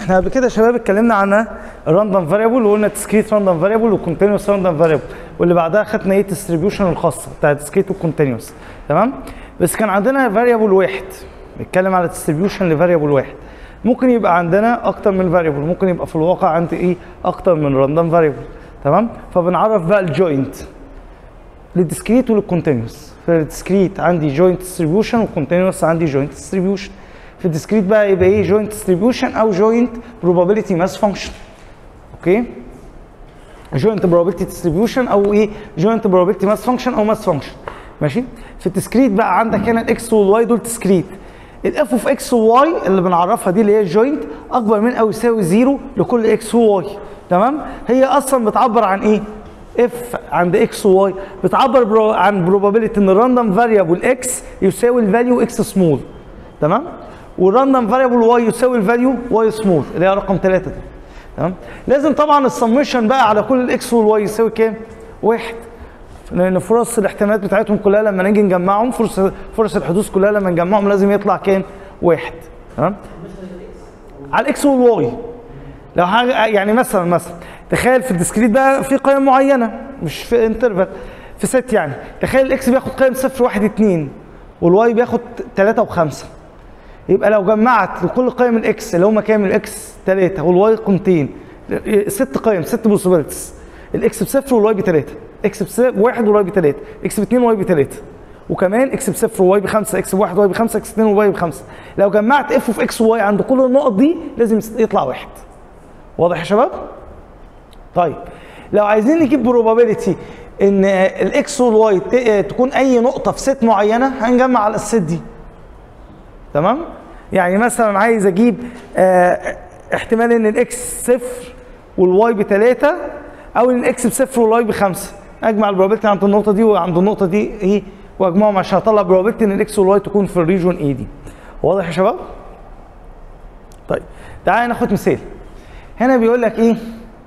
احنا قبل كده يا شباب اتكلمنا عن الراندوم فاريبل وقلنا ديسكريت راندوم فاريبل وكونتينوس راندوم فاريبل واللي بعدها خدنا ايه ديستريبيوشن الخاصه بتاع ديسكريت وكونتينوس تمام بس كان عندنا فاريبل واحد بنتكلم على ديستريبيوشن لفاريبل واحد ممكن يبقى عندنا اكتر من فاريبل ممكن يبقى في الواقع عندي ايه اكتر من راندوم فاريبل تمام فبنعرف بقى الجوينت للديسكريت وللكونتينوس في الديسكريت عندي جوينت ديستريبيوشن والكونتينوس عندي جوينت ديستريبيوشن في الديسكريت بقى يبقى ايه جوينت ديستريبيوشن او جوينت probability ماس فانكشن اوكي جوينت probability ديستريبيوشن او ايه جوينت probability ماس فانكشن او ماس فانكشن ماشي في الديسكريت بقى عندك هنا الاكس والواي دول ديسكريت الاف اوف اكس وواي اللي بنعرفها دي اللي هي الجوينت اكبر من او يساوي زيرو لكل اكس وواي تمام هي اصلا بتعبر عن ايه اف عند اكس وواي بتعبر برو عن probability ان الراندوم فاريبل اكس يساوي الفاليو اكس سمول تمام والراندوم فاريبل واي يساوي الفاليو واي سمول اللي هي رقم 3 دي تمام لازم طبعا السمشن بقى على كل الاكس والواي يساوي كام؟ واحد لان فرص الاحتمالات بتاعتهم كلها لما نيجي نجمعهم فرص فرص الحدوث كلها لما نجمعهم لازم يطلع كام؟ واحد تمام؟ على الاكس والواي لو حاجه يعني مثلا مثلا تخيل في الديسكريت بقى في قيم معينه مش في انترفال في ست يعني تخيل الاكس بياخد قيم 0 1 2 والواي بياخد 3 و5 يبقى لو جمعت لكل قيم الاكس اللي هم كام الاكس 3 والواي قيمتين ست قيم ست بوسيبيلتيز الاكس بصفر والواي بثلاثه اكس بواحد والواي بثلاثه اكس باثنين والواي بثلاثه وكمان اكس بصفر وواي بخمسه اكس بواحد وواي بخمسه اكس اثنين وواي بخمسه لو جمعت اف اوف اكس وواي عند كل النقط دي لازم يطلع واحد واضح يا شباب؟ طيب لو عايزين نجيب بروبابيلتي ان الاكس والواي تكون اي نقطه في ست معينه هنجمع على الست دي تمام؟ يعني مثلا عايز اجيب آه احتمال ان الاكس صفر والواي بثلاثه او ان الاكس بصفر والواي بخمسه اجمع البروبابيلتي عند النقطه دي وعند النقطه دي ايه واجمعهم عشان اطلع بروبابيلتي ان الاكس والواي تكون في الريجون اي دي واضح يا شباب؟ طيب تعالى ناخد مثال هنا بيقول لك ايه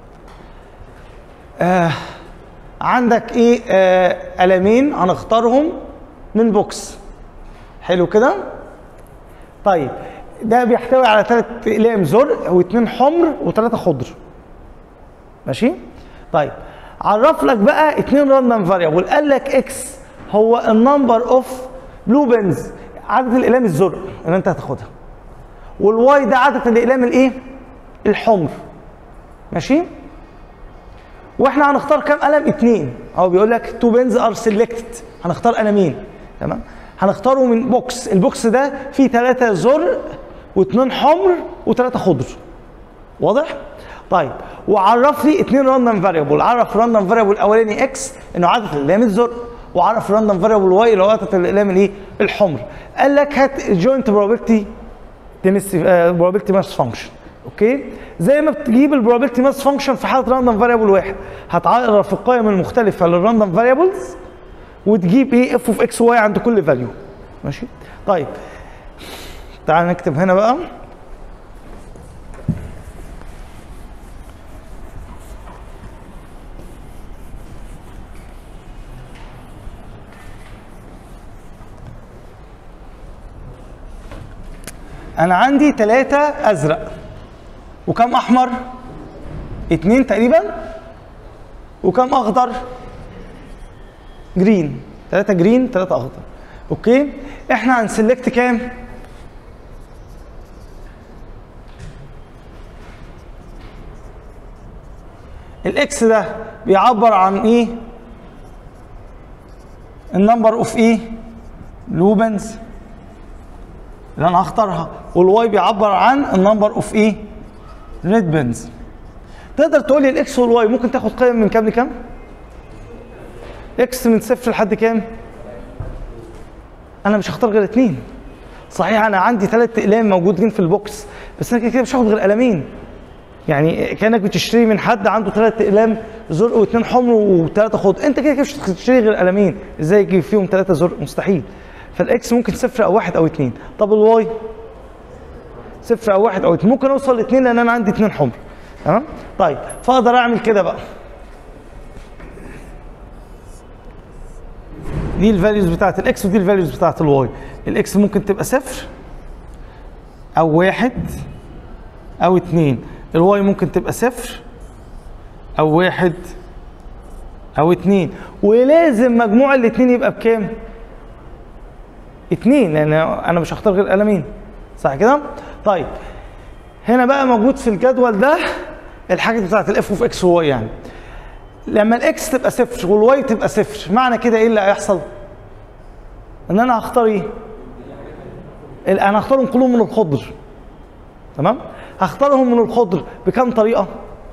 آه عندك ايه آه قلمين هنختارهم من بوكس حلو كده طيب ده بيحتوي على ثلاث اقلام زرق واثنين حمر وثلاثه خضر ماشي طيب عرف لك بقى اثنين راندوم فاريبل قال لك اكس هو النمبر اوف بلو بنز عدد الاقلام الزرق اللي انت هتاخدها والواي ده عدد الاقلام الايه الحمر ماشي واحنا هنختار كام قلم اثنين هو بيقول لك تو بنز ار سيلكتد هنختار قلمين تمام هنختاره من بوكس البوكس ده فيه ثلاثة زرق واثنين حمر وثلاثة خضر واضح؟ طيب وعرف لي اثنين راندوم فاريبل عرف راندوم فاريبل الاولاني اكس انه عدد الاقلام الزرق وعرف راندوم فاريبل واي اللي هو عدد الاقلام الايه؟ الحمر قال لك هات جوينت بروبابيلتي بروبابيلتي ماس فانكشن اوكي زي ما بتجيب البروبابيلتي ماس فانكشن في حاله راندوم فاريبل واحد هتعرف القيم المختلفه للراندوم فاريبلز وتجيب ايه اف اوف اكس واي عند كل فاليو ماشي طيب تعال نكتب هنا بقى انا عندي ثلاثة ازرق وكم احمر اتنين تقريبا وكم اخضر جرين ثلاثة جرين ثلاثة اخضر اوكي احنا هنسلكت كام الاكس ده بيعبر عن ايه النمبر اوف ايه لوبنز اللي انا هختارها والواي بيعبر عن النمبر اوف ايه ريد بنز تقدر تقول لي الاكس والواي ممكن تاخد قيم من كام لكام اكس من صفر لحد كام انا مش هختار غير اتنين صحيح انا عندي ثلاث اقلام موجودين في البوكس بس انا كده كده مش هاخد غير قلمين يعني كانك بتشتري من حد عنده ثلاث اقلام زرق واثنين حمر وثلاثه خضر انت كده كده مش هتشتري غير قلمين ازاي يجي فيهم ثلاثه زرق مستحيل فالاكس ممكن صفر او واحد او اثنين طب الواي صفر او واحد او اثنين ممكن اوصل لاثنين لان انا عندي اثنين حمر تمام طيب فاقدر اعمل كده بقى دي الفاليوز بتاعت الاكس ودي الفاليوز بتاعت الواي الاكس ممكن تبقى صفر او واحد او اتنين الواي ممكن تبقى صفر او واحد او اتنين ولازم مجموع الاتنين يبقى بكام اتنين لان انا مش هختار غير قلمين صح كده طيب هنا بقى موجود في الجدول ده الحاجه بتاعت الاف اوف اكس وواي يعني لما الاكس تبقى صفر والواي تبقى صفر معنى كده ايه اللي هيحصل ان انا هختار ايه ال- انا هختارهم كلهم من الخضر تمام هختارهم من الخضر بكام طريقه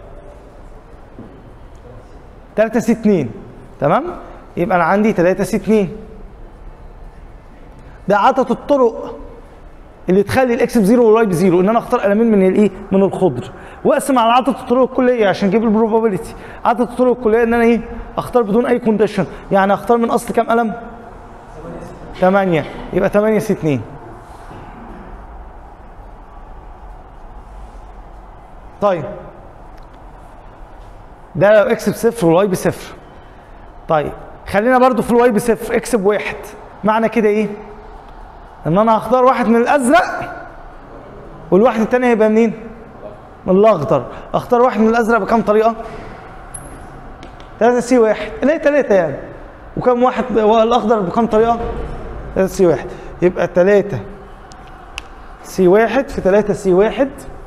3 سي 2 تمام يبقى انا عندي 3 سي 2 ده عدد الطرق اللي تخلي الاكس بزيرو والواي بزيرو ان انا اختار المين من الايه من الخضر واقسم على عدد الطرق الكليه عشان اجيب البروبابيلتي عدد الطرق الكليه ان انا ايه اختار بدون اي كونديشن يعني اختار من اصل كام قلم 8 يبقى 8 سي 2 طيب ده لو اكس بصفر والواي بصفر طيب خلينا برضو في الواي بصفر اكس بواحد معنى كده ايه؟ ان انا هختار واحد من الازرق والواحد التاني هيبقى منين؟ من الاخضر اختار واحد من الازرق بكام طريقه؟ 3 سي واحد اللي هي 3 يعني وكم واحد والاخضر بكام طريقه؟ 3 سي واحد يبقى 3 سي واحد في 3 سي واحد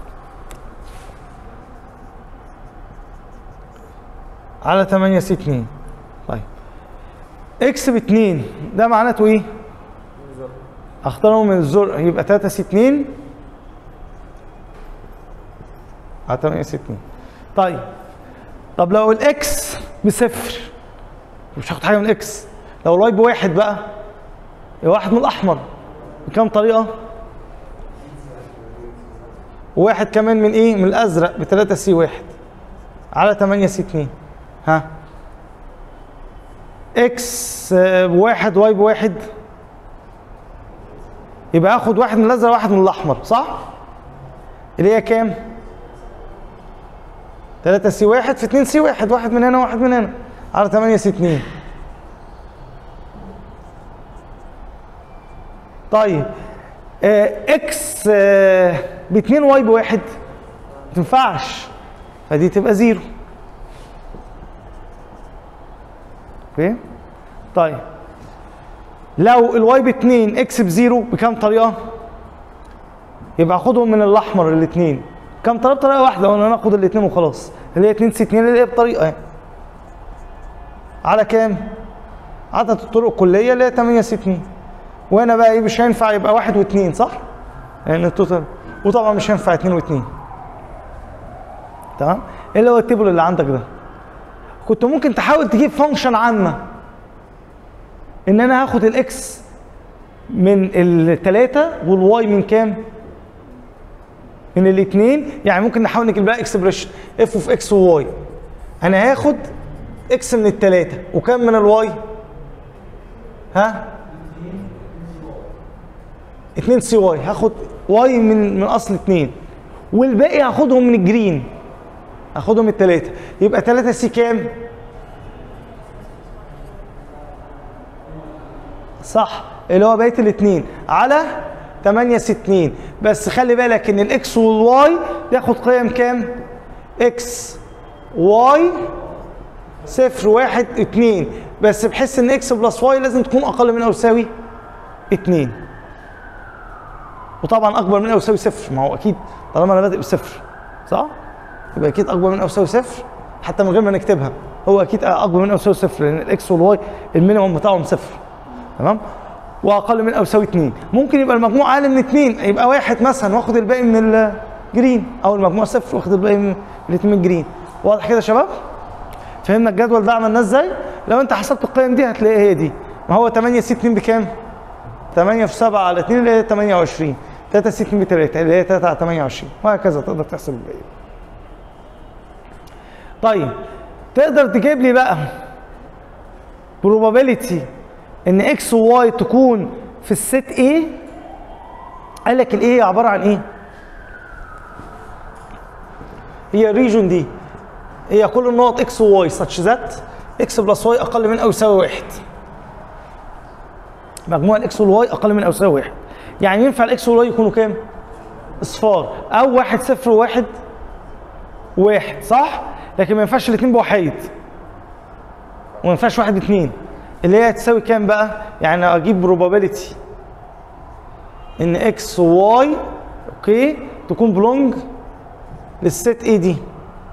على 8 سي 2 طيب اكس ب 2 ده معناته ايه؟ اختارهم من الزرق يبقى 3 سي 2 على 8 سي 2 طيب طب لو الاكس بصفر مش هاخد حاجه من الاكس لو الواي بواحد بقى يبقى واحد من الاحمر بكام طريقه؟ وواحد كمان من ايه؟ من الازرق ب 3 سي 1 على 8 سي 2 ها اكس آه، بواحد واي بواحد يبقى اخد واحد من الازرق واحد من الاحمر صح؟ اللي هي كام؟ 3 سي واحد في 2 سي واحد واحد من هنا واحد من هنا على 8 سي 2 طيب آه اكس آه ب 2 واي بواحد ما تنفعش فدي تبقى زيرو اوكي طيب لو الواي ب 2 اكس بزيرو بكام طريقه؟ يبقى اخدهم من الاحمر الاثنين كام طريقه بطريقه واحده وانا ناخد الاثنين وخلاص اللي هي 2 سي 2 اللي هي بطريقه يعني على كام؟ عدد الطرق الكليه اللي هي 8 سي 2 وهنا بقى ايه مش هينفع يبقى واحد واثنين صح؟ لان التوتال وطبعا مش هينفع اثنين واثنين تمام؟ ايه اللي هو التيبل اللي عندك ده؟ كنت ممكن تحاول تجيب فانكشن عامه ان انا هاخد الاكس من الثلاثه والواي من كام؟ من الاثنين يعني ممكن نحاول نجيب لها اكسبريشن اف اوف اكس وواي انا هاخد اكس من الثلاثه وكم من الواي؟ ها؟ 2 سي واي هاخد واي من من اصل 2 والباقي هاخدهم من الجرين هاخدهم الثلاثه يبقى 3 سي كام؟ صح اللي هو بقيه الاثنين على 8 سي 2 بس خلي بالك ان الاكس والواي ياخد قيم كام؟ اكس واي صفر واحد اتنين بس بحيث ان اكس بلس واي لازم تكون اقل من او يساوي اتنين وطبعا اكبر من او يساوي صفر ما هو اكيد طالما انا بادئ بصفر صح؟ يبقى اكيد اكبر من او يساوي صفر حتى من غير ما نكتبها هو اكيد اكبر من او يساوي صفر لان الاكس والواي المينيموم بتاعهم صفر تمام؟ واقل من او يساوي 2 ممكن يبقى المجموع اقل من 2 يبقى واحد مثلا واخد الباقي من الجرين او المجموع صفر واخد الباقي من الاثنين من الجرين واضح كده يا شباب؟ فهمنا الجدول ده عملناه ازاي؟ لو انت حسبت القيم دي هتلاقيها هي دي ما هو 8 سي 2 بكام؟ 8 في 7 على 2 اللي هي 28 3 سي 2 ب 3 اللي هي 3 على 28 وهكذا تقدر تحسب الباقي طيب تقدر تجيب لي بقى probability ان اكس وواي تكون في الست ايه قال لك الايه هي عباره عن ايه هي الريجون دي هي كل النقط اكس وواي such that اكس بلس واي اقل من او يساوي واحد مجموع الاكس والواي اقل من او يساوي واحد يعني ينفع الاكس والواي يكونوا كام اصفار او واحد صفر وواحد واحد صح لكن ما ينفعش الاثنين بوحيد وما ينفعش واحد باثنين اللي هي تساوي كام بقى يعني اجيب probability ان اكس وواي اوكي تكون بلونج للست اي دي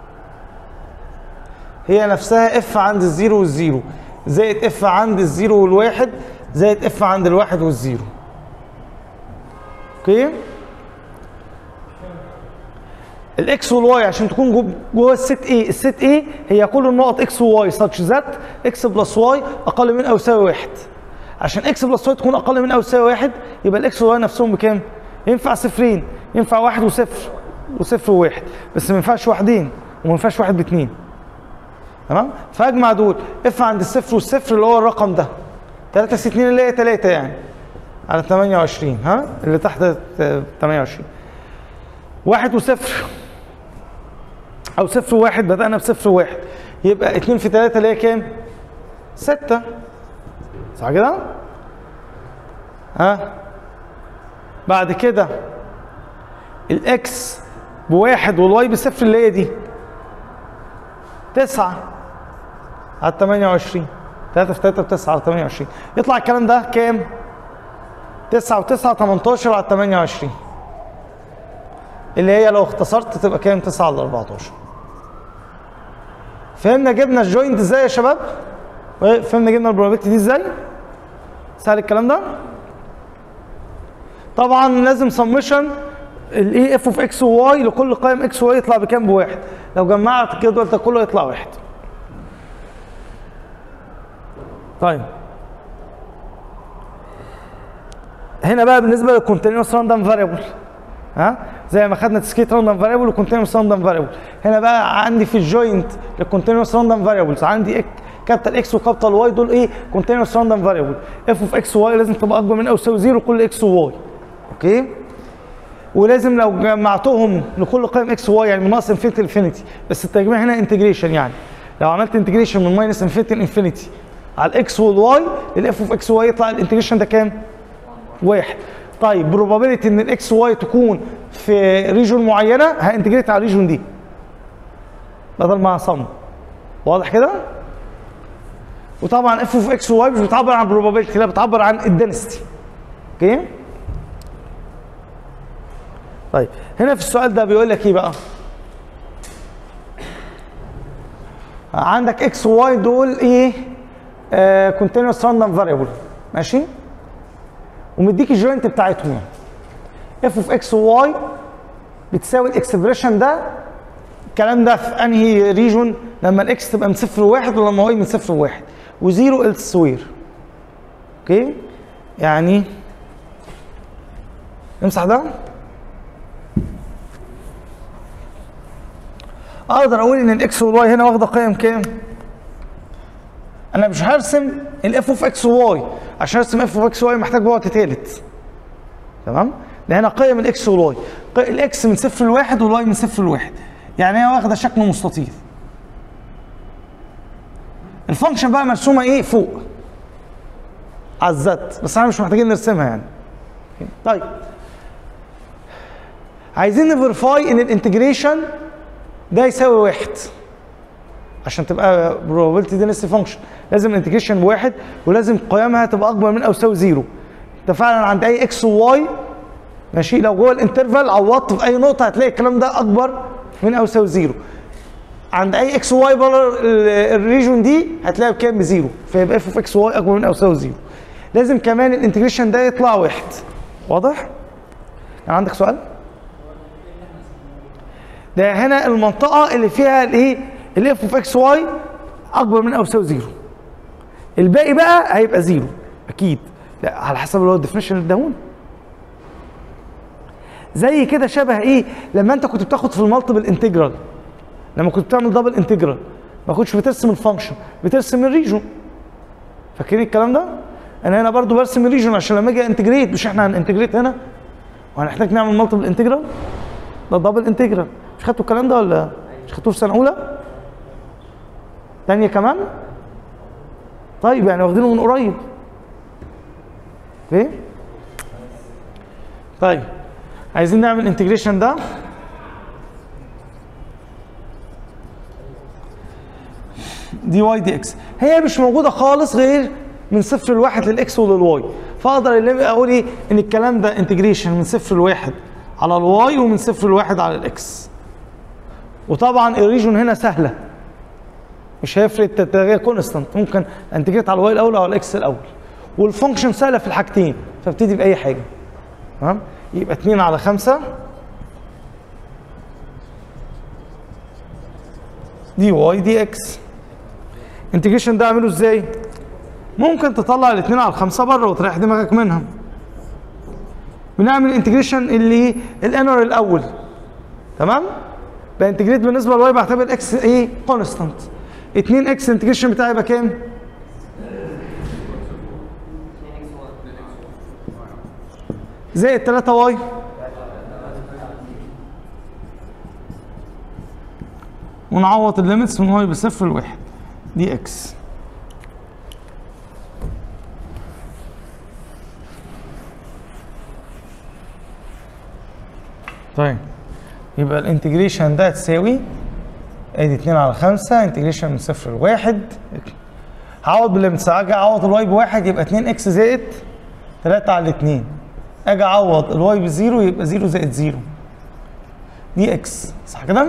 هي نفسها اف عند الزيرو والزيرو زائد اف عند الزيرو والواحد زائد اف عند الواحد والزيرو اوكي الاكس والواي عشان تكون جو- جوه الست ايه الست ايه هي كل النقط اكس وواي such ذات اكس بلس واي اقل من او يساوي واحد عشان اكس بلس واي تكون اقل من او يساوي واحد يبقى الاكس والواي نفسهم بكام؟ ينفع صفرين ينفع واحد وصفر وصفر وواحد بس ما ينفعش واحدين وما ينفعش واحد باثنين تمام؟ فاجمع دول اف عند الصفر والصفر اللي هو الرقم ده 3 س 2 اللي هي 3 يعني على 28 ها اللي تحت آه، 28 واحد وصفر او صفر وواحد بدأنا بصفر وواحد يبقى اتنين في تلاتة اللي هي كام؟ ستة صح كده؟ ها؟ بعد كده الاكس بواحد والواي بصفر اللي هي دي تسعة على 28 3 في 3 بتسعة على 28 يطلع الكلام ده كام؟ 9 و9 18 على 28 اللي هي لو اختصرت تبقى كام 9 على 14 فهمنا جبنا الجوينت ازاي يا شباب فهمنا جبنا البروبابيلتي دي ازاي سهل الكلام ده طبعا لازم سمشن الاي اف اوف اكس وواي لكل قائم اكس وواي يطلع بكام بواحد لو جمعت الجدول ده كله يطلع واحد طيب هنا بقى بالنسبه للكونتينوس راندوم فاريبل ها زي ما خدنا تسكيت راندوم فاريبل وكونتينوس راندوم فاريبل هنا بقى عندي في الجوينت للكونتينوس راندوم فاريبلز عندي كابيتال اكس وكابيتال واي دول ايه كونتينوس راندوم فاريبل اف اوف اكس وواي لازم تبقى اكبر من او يساوي زيرو كل اكس وواي اوكي ولازم لو جمعتهم لكل قائم اكس وواي يعني من ناقص انفينيتي لانفينيتي بس التجميع هنا انتجريشن يعني لو عملت انتجريشن من ماينس انفينيتي لانفينيتي على الاكس والواي الاف اوف اكس وواي يطلع الانتجريشن ده كام؟ واحد طيب probability ان الاكس واي تكون في ريجون معينه هانتجريت على الريجون دي بدل ما صم واضح كده وطبعا اف اوف اكس وواي مش بتعبر عن probability لا بتعبر عن الدنستي اوكي طيب هنا في السؤال ده بيقول لك ايه بقى عندك اكس وواي دول ايه آه continuous random variable ماشي ومديك الجوينت بتاعتهم يعني اف اوف اكس وواي بتساوي الاكسبريشن ده الكلام ده في انهي ريجون لما الاكس تبقى من صفر لواحد ولما واي من صفر لواحد وزيرو السوير اوكي يعني امسح ده اقدر اقول ان الاكس والواي هنا واخده قيم كام؟ انا مش هرسم الاف اوف اكس وواي عشان ارسم اف اوف اكس وواي محتاج بعد تالت تمام ده هنا قيم الاكس والواي الاكس من صفر لواحد والواي من صفر لواحد يعني هي واخده شكل مستطيل الفانكشن بقى مرسومه ايه فوق على الذات بس احنا مش محتاجين نرسمها يعني طيب عايزين نفيرفاي ان الانتجريشن ده يساوي واحد عشان تبقى probability density function لازم الانتجريشن بواحد ولازم قيمها تبقى اكبر من او يساوي زيرو اتفقنا عند اي اكس وواي ماشي لو جوه الانترفال عوضت في اي نقطه هتلاقي الكلام ده اكبر من او يساوي زيرو عند اي اكس وواي بره الريجون دي هتلاقي بكام بزيرو فيبقى اف اوف اكس واي اكبر من او يساوي زيرو لازم كمان الانتجريشن ده يطلع واحد واضح؟ كان عندك سؤال؟ ده هنا المنطقه اللي فيها الايه؟ الاف اوف اكس واي اكبر من او يساوي زيرو الباقي بقى هيبقى زيرو اكيد لا على حسب اللي هو الديفينيشن اللي اداهونا زي كده شبه ايه لما انت كنت بتاخد في المالتيبل انتجرال لما كنت بتعمل دبل انتجرال ما كنتش بترسم الفانكشن بترسم الريجون فاكرين الكلام ده انا هنا برضو برسم الريجون عشان لما اجي انتجريت مش احنا هننتجريت هنا وهنحتاج نعمل مالتيبل انتجرال ده دبل انتجرال مش خدتوا الكلام ده ولا مش خدتوه في سنه اولى تانية كمان طيب يعني واخدينه من قريب اوكي طيب عايزين نعمل انتجريشن ده دي واي دي اكس هي مش موجوده خالص غير من صفر لواحد للاكس وللواي فاقدر اللي اقول ايه ان الكلام ده انتجريشن من صفر لواحد على الواي ومن صفر لواحد على الاكس وطبعا الريجون هنا سهله مش هيفرق التغيير كونستانت ممكن انتجريت على الواي الاول او على الاكس الاول والفانكشن سهله في الحاجتين فابتدي باي حاجه تمام يبقى 2 على 5 دي واي دي اكس انتجريشن ده اعمله ازاي ممكن تطلع الاثنين على الخمسه بره وتريح دماغك منها بنعمل انتجريشن اللي الانر الاول تمام بانتجريت بالنسبه للواي بعتبر اكس ايه كونستانت 2 اكس انتجريشن بتاعي يبقى كام زائد 3 واي ونعوض الليميتس من واي بصفر لواحد دي اكس طيب يبقى الانتجريشن ده تساوي ادي 2 على 5 انتجريشن من صفر لواحد هعوض بالليمتس اجي اعوض الواي بواحد يبقى 2 اكس زائد 3 على 2 اجي اعوض الواي بزيرو يبقى 0 زائد 0 دي اكس صح كده؟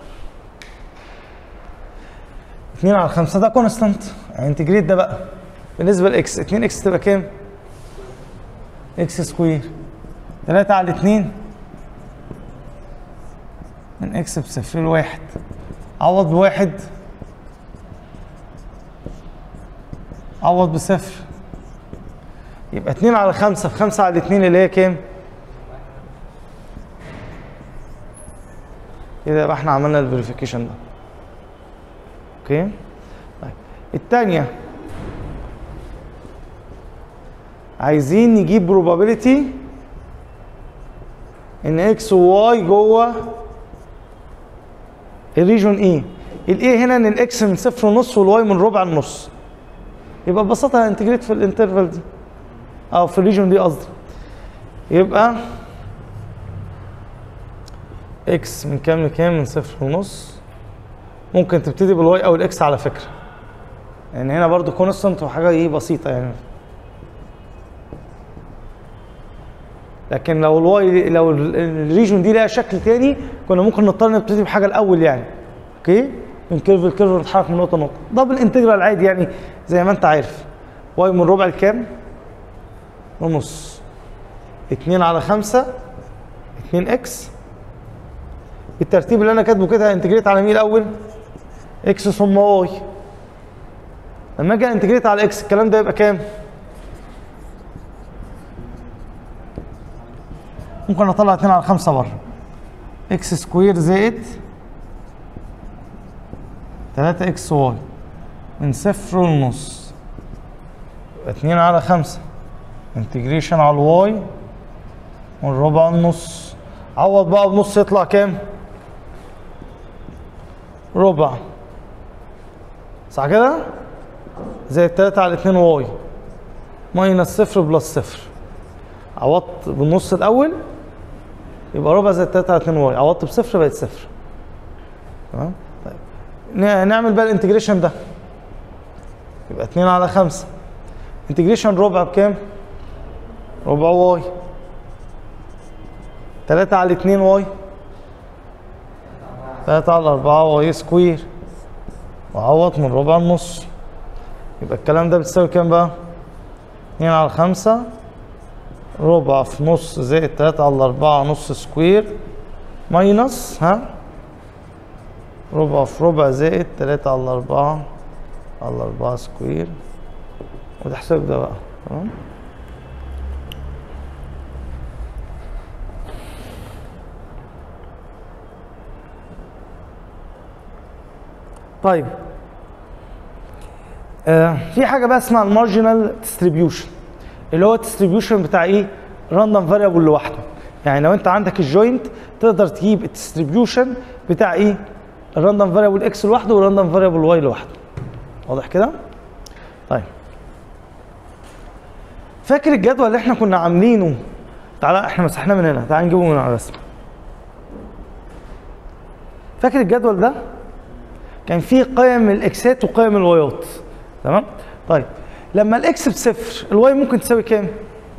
2 على 5 ده كونستانت يعني انتجريت ده بقى بالنسبه لاكس 2 اكس تبقى كام؟ اكس سكوير 3 على 2 من اكس بصفر لواحد عوض بواحد عوض بصفر يبقى 2 على 5 في 5 على 2 اللي هي كام؟ كده يبقى احنا عملنا الفيريفيكيشن ده اوكي طيب الثانيه عايزين نجيب probability ان اكس وواي جوه الريجون ايه الايه هنا ان الاكس من صفر ونص والواي من ربع النص يبقى ببساطه هنتجريت في الانترفال دي او في الريجون دي قصدي يبقى اكس من كام لكام من صفر ونص ممكن تبتدي بالواي او الاكس على فكره يعني هنا برضو كونستنت وحاجه ايه بسيطه يعني لكن لو الواي لو الريجون دي لها شكل تاني كنا ممكن نضطر نبتدي بحاجه الاول يعني اوكي من كيرف لكيرف نتحرك من نقطه لنقطه دبل انتجرال عادي يعني زي ما انت عارف واي من ربع لكام ونص 2 على 5 2 اكس بالترتيب اللي انا كاتبه كده انتجريت على مين الاول اكس ثم واي لما اجي انتجريت على اكس الكلام ده يبقى كام ممكن اطلع 2 على 5 بره اكس سكوير زائد 3 اكس واي من صفر ونص يبقى 2 على 5 انتجريشن على الواي والربع النص عوض بقى بنص يطلع كام؟ ربع صح كده؟ زائد 3 على 2 واي ماينس صفر بلس صفر عوضت بالنص الاول يبقى ربع زائد 3 على 2 واي عوضت بصفر بقت صفر تمام طيب ن- نعمل بقى الانتجريشن ده يبقى 2 على 5 انتجريشن ربع بكام؟ ربع واي 3 على 2 واي 3 على 4 واي سكوير وعوض من ربع النص يبقى الكلام ده بتساوي كام بقى؟ 2 على 5 ربع في نص زائد 3 على 4 نص سكوير ماينس ها ربع في ربع زائد 3 على 4 على 4 سكوير وده حساب ده بقى تمام طيب آه في حاجه بقى اسمها المارجنال ديستريبيوشن اللي هو الديستريبيوشن بتاع ايه راندوم فاريبل لوحده يعني لو انت عندك الجوينت تقدر تجيب الديستريبيوشن بتاع ايه الراندوم فاريبل اكس لوحده والراندوم فاريبل واي لوحده واضح كده طيب فاكر الجدول اللي احنا كنا عاملينه تعالى احنا مسحناه من هنا تعالى نجيبه من على الرسم فاكر الجدول ده كان فيه قيم الاكسات وقيم الوايات تمام طيب لما الاكس بصفر الواي ممكن تساوي كام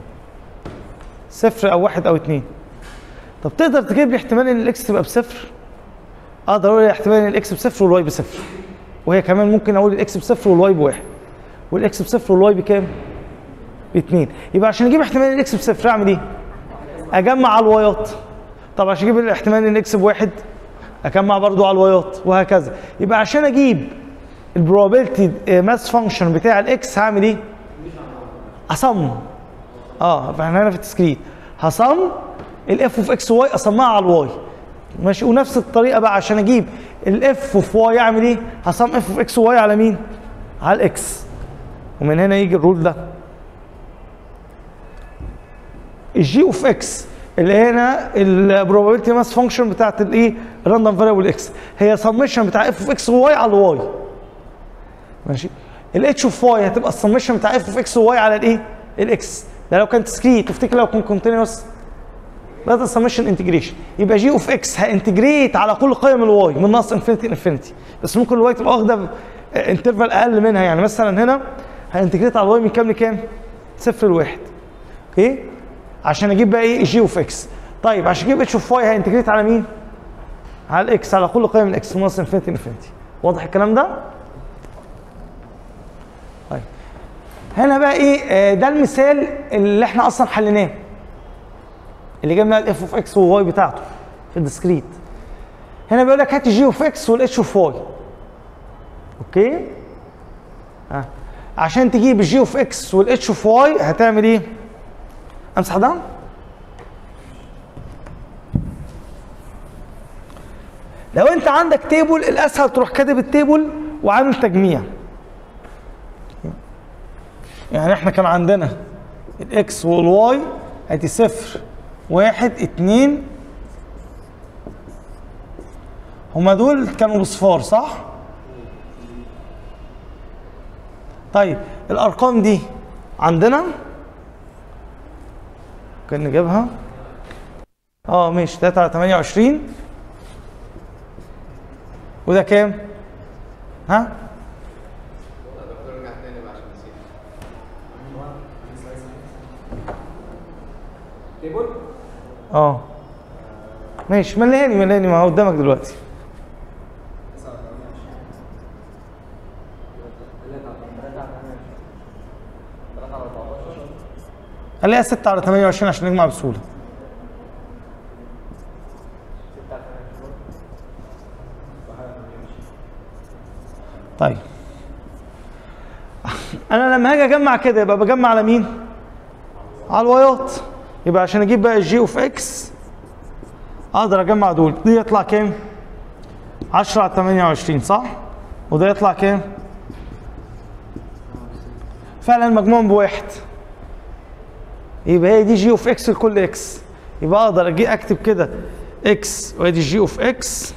صفر او واحد او اتنين طب تقدر تجيب لي احتمال ان الاكس تبقى بصفر اقدر اقول احتمال ان الاكس بصفر والواي بصفر وهي كمان ممكن اقول الاكس بصفر والواي بواحد والاكس بصفر والواي بكام باتنين يبقى عشان اجيب احتمال الاكس بصفر اعمل ايه اجمع على الوايات طب عشان اجيب الاحتمال ان الاكس بواحد اجمع برضو على الوايات وهكذا يبقى عشان اجيب البروبابيلتي ماس فانكشن بتاع الاكس هعمل ايه اصم اه فاحنا هنا في التسكريت هصم الاف اوف اكس واي اصمها على الواي ماشي ونفس الطريقه بقى عشان اجيب الاف اوف واي اعمل ايه هصم اف اوف اكس واي على مين على الاكس ومن هنا يجي الرول ده الجي اوف اكس اللي هنا البروبابيلتي ماس فانكشن بتاعت الايه الراندوم فاريبل اكس هي سمشن بتاع اف اوف اكس واي على الواي ماشي الاتش اوف واي هتبقى السمشن بتاع اف اوف اكس واي على الايه الاكس ده لو كان تسكريت تفتكر لو كان كونتينوس ده سمشن انتجريشن يبقى جي اوف اكس هانتجريت على كل قيم الواي من ناقص انفينيتي لانفينيتي بس ممكن الواي تبقى واخده انترفال اقل منها يعني مثلا هنا هانتجريت على الواي من كام لكام؟ صفر لواحد اوكي عشان اجيب بقى ايه جي اوف اكس طيب عشان اجيب اتش اوف واي هانتجريت على مين؟ على الاكس على كل قيم الاكس من ناقص انفينيتي لانفينيتي واضح الكلام ده؟ طيب هنا بقى ايه آه، ده المثال اللي احنا اصلا حليناه اللي جبنا الاف اوف اكس والواي بتاعته في الديسكريت هنا بيقول لك هات الجي اوف اكس والاتش اوف واي اوكي ها عشان تجيب الجي اوف اكس والاتش اوف واي هتعمل ايه امسح ده لو انت عندك تيبل الاسهل تروح كاتب التيبل وعامل تجميع يعني احنا كان عندنا الاكس والواي ادي صفر واحد اتنين هما دول كانوا بصفار صح؟ طيب الارقام دي عندنا ممكن نجيبها اه ماشي 3 على 28 وده كام؟ ها؟ تيبل اه ماشي ملاني ملاني ما هو قدامك دلوقتي خليها 6 على 28 عشان نجمع بسهوله طيب انا لما هاجي اجمع كده يبقى بجمع على مين على الوايات يبقى عشان اجيب بقى الجي اوف اكس اقدر اجمع دول دي يطلع كام 10 على 28 صح وده يطلع كام فعلا مجموعهم بواحد يبقى هي دي جي اوف اكس لكل اكس يبقى اقدر اجي اكتب كده اكس وادي جي اوف اكس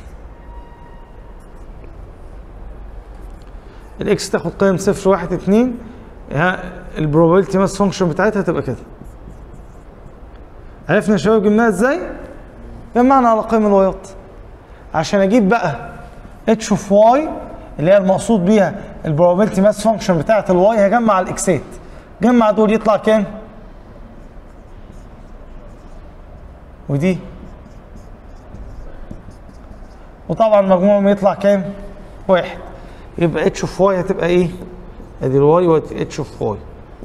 الاكس تاخد قيم صفر واحد اتنين البروبابيلتي ماس فانكشن بتاعتها تبقى كده عرفنا يا شباب جبناها ازاي؟ جمعنا على قيم الوايات عشان اجيب بقى اتش اوف واي اللي هي المقصود بيها البروبابيلتي ماس فانكشن بتاعت الواي هجمع على الاكسات جمع دول يطلع كام؟ ودي وطبعا مجموعهم يطلع كام؟ واحد يبقى اتش اوف واي هتبقى ايه؟ ادي الواي وادي اتش اوف واي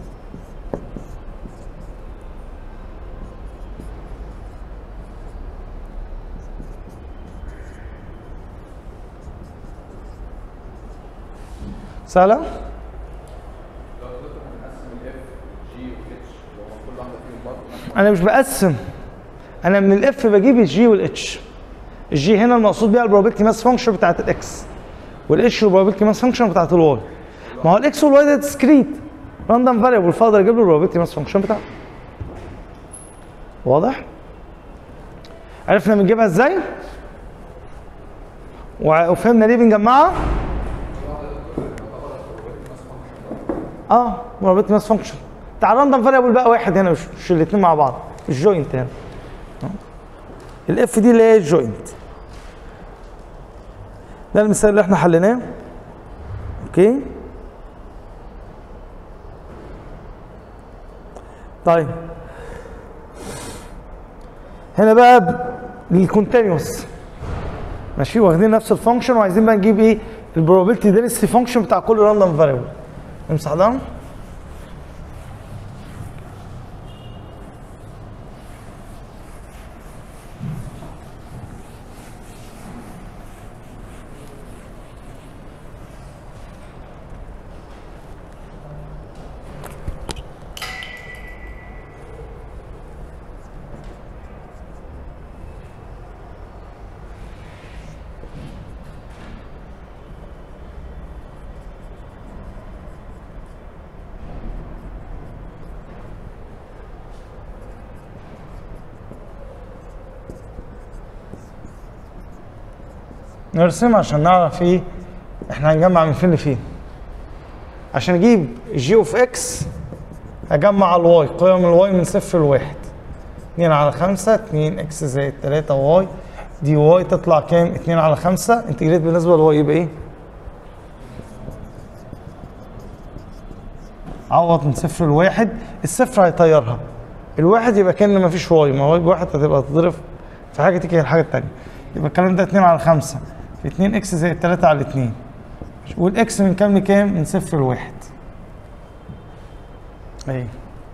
سهلة؟ انا مش بقسم انا من الاف بجيب الجي والاتش الجي هنا المقصود بيها البروبابيلتي ماس فانكشن بتاعت الاكس والاتش البروبابيلتي ماس فانكشن بتاعت الواي ما هو الاكس والواي ده ديسكريت راندوم فاريبل فاقدر اجيب له البروبابيلتي ماس فانكشن بتاعته واضح عرفنا بنجيبها ازاي وع- وفهمنا ليه بنجمعها اه بروبابيلتي ماس فانكشن بتاع الراندوم فاريبل بقى واحد هنا مش, مش الاثنين مع بعض الجوينت هنا الاف دي اللي هي الجوينت ده المثال اللي احنا حليناه اوكي طيب هنا بقى الكونتينوس ماشي واخدين نفس الفانكشن وعايزين بقى نجيب ايه البروبابيلتي دنسيتي فانكشن بتاع كل راندوم فاريبل امسح ده نرسم عشان نعرف ايه احنا هنجمع من فين لفين عشان اجيب جي اوف اكس هجمع الواي قيم الواي من صفر لواحد 2 على 5 2 اكس زائد 3 واي دي واي تطلع كام 2 على 5 انتجريت بالنسبه لواي يبقى ايه عوض من صفر لواحد الصفر هيطيرها الواحد يبقى كان ما فيش واي ما واي بواحد هتبقى تضرب في حاجه تيجي الحاجه الثانيه يبقى الكلام ده 2 على 5 في 2 اكس زائد 3 على 2 والاكس من كام لكام؟ من صفر لواحد اهي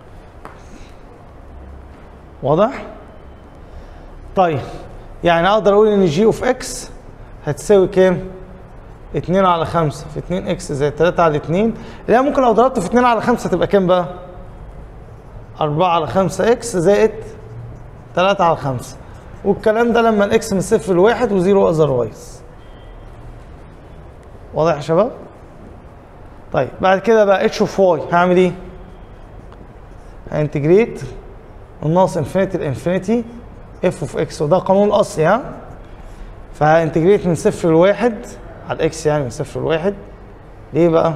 واضح؟ طيب يعني اقدر اقول ان جي اوف اكس هتساوي كام؟ 2 على 5 في 2 اكس زائد 3 على 2 اللي هي ممكن لو ضربت في 2 على 5 تبقى كام بقى؟ 4 على 5 اكس زائد 3 على 5 والكلام ده لما الاكس من صفر لواحد وزيرو اذروايز واضح يا شباب؟ طيب بعد كده بقى اتش اوف واي هعمل ايه؟ هانتجريت الناقص انفينيتي لانفينيتي اف اوف اكس وده قانون الاصلي ها؟ فهانتجريت من صفر لواحد على الاكس يعني من صفر لواحد ليه بقى؟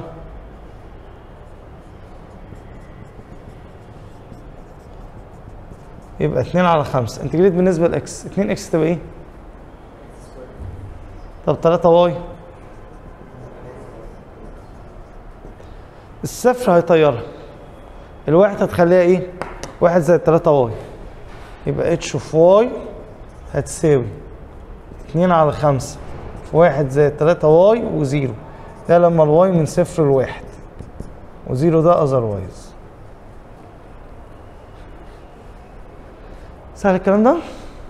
يبقى 2 على 5 انتجريت بالنسبه لاكس 2 اكس تبقى ايه؟ طب 3 واي الصفر هيطيرها الواحد هتخليها ايه؟ واحد زائد 3 واي يبقى اتش اوف واي هتساوي 2 على 5 في واحد زائد 3 واي وزيرو ده لما الواي من صفر لواحد وزيرو ده اذروايز سهل الكلام ده؟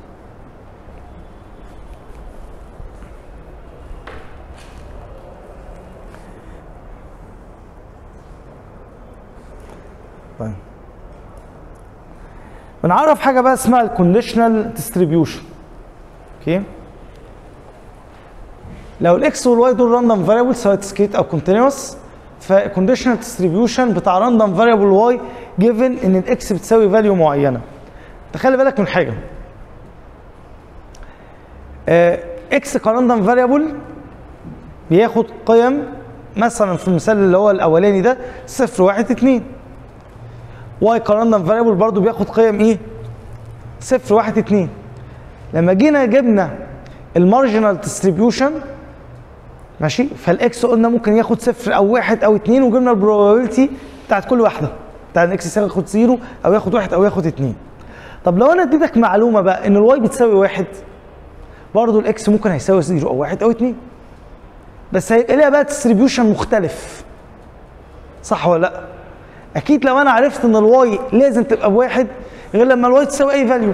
طيب بنعرف حاجه بقى اسمها الكونديشنال ديستريبيوشن اوكي لو الاكس والواي دول راندوم فاريبل سواء ديسكريت او كونتينوس فالكونديشنال ديستريبيوشن بتاع راندوم فاريبل واي جيفن ان الاكس بتساوي فاليو معينه تخلي بالك من حاجه آه، اكس كراندوم فاريبل بياخد قيم مثلا في المثال اللي هو الاولاني ده صفر واحد اتنين واي كراندوم فاريبل برضو بياخد قيم ايه صفر واحد اتنين لما جينا جبنا المارجنال ديستريبيوشن ماشي فالاكس قلنا ممكن ياخد صفر او واحد او اتنين وجبنا البروبابيلتي بتاعت كل واحده بتاع الاكس ياخد زيرو او ياخد واحد او ياخد اتنين طب لو انا اديتك معلومه بقى ان الواي بتساوي واحد برضه الاكس ممكن هيساوي زيرو او واحد او اتنين بس هيبقى ليها بقى ديستريبيوشن مختلف صح ولا لا؟ اكيد لو انا عرفت ان الواي لازم تبقى بواحد غير لما الواي تساوي اي فاليو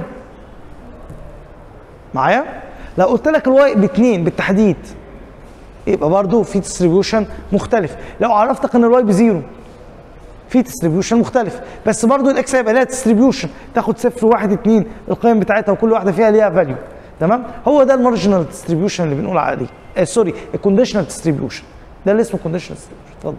معايا؟ لو قلت لك الواي باثنين بالتحديد يبقى برضه في ديستريبيوشن مختلف لو عرفتك ان الواي بزيرو في ديستريبيوشن مختلف بس برضو الاكس هيبقى لها ديستريبيوشن تاخد صفر واحد اتنين القيم بتاعتها وكل واحده فيها ليها فاليو تمام هو ده المارجنال ديستريبيوشن اللي بنقول عليه آه سوري الكونديشنال ديستريبيوشن ده اللي اسمه كونديشنال ديستريبيوشن اتفضل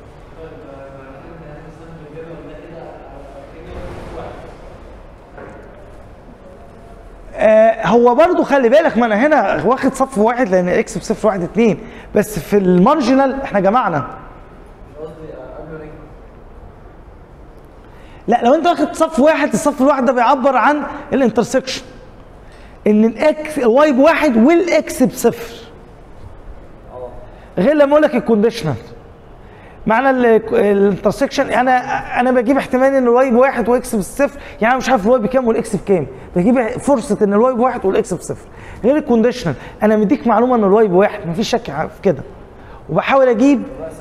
آه هو برضو خلي بالك ما انا هنا واخد صف واحد لان اكس بصفر واحد اتنين بس في المارجنال احنا جمعنا لا لو انت واخد صف واحد الصف الواحد ده بيعبر عن الانترسكشن ان الاكس الواي بواحد والاكس بصفر غير لما اقول لك الكونديشنال معنى الانترسكشن انا انا بجيب احتمال ان الواي بواحد واكس بالصفر يعني انا مش عارف الواي بكام والاكس بكام بجيب فرصه ان الواي بواحد والاكس بصفر غير الكونديشنال انا مديك معلومه ان الواي بواحد مفيش شك في كده وبحاول اجيب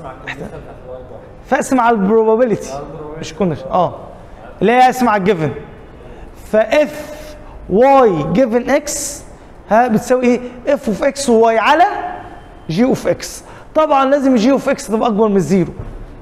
فاقسم على البروبابيلتي مش كونديشن اه اللي هي اقسم على الجيفن فاف واي جيفن اكس ها بتساوي ايه اف اوف اكس وواي على جي اوف اكس طبعا لازم جي اوف اكس تبقى اكبر من الزيرو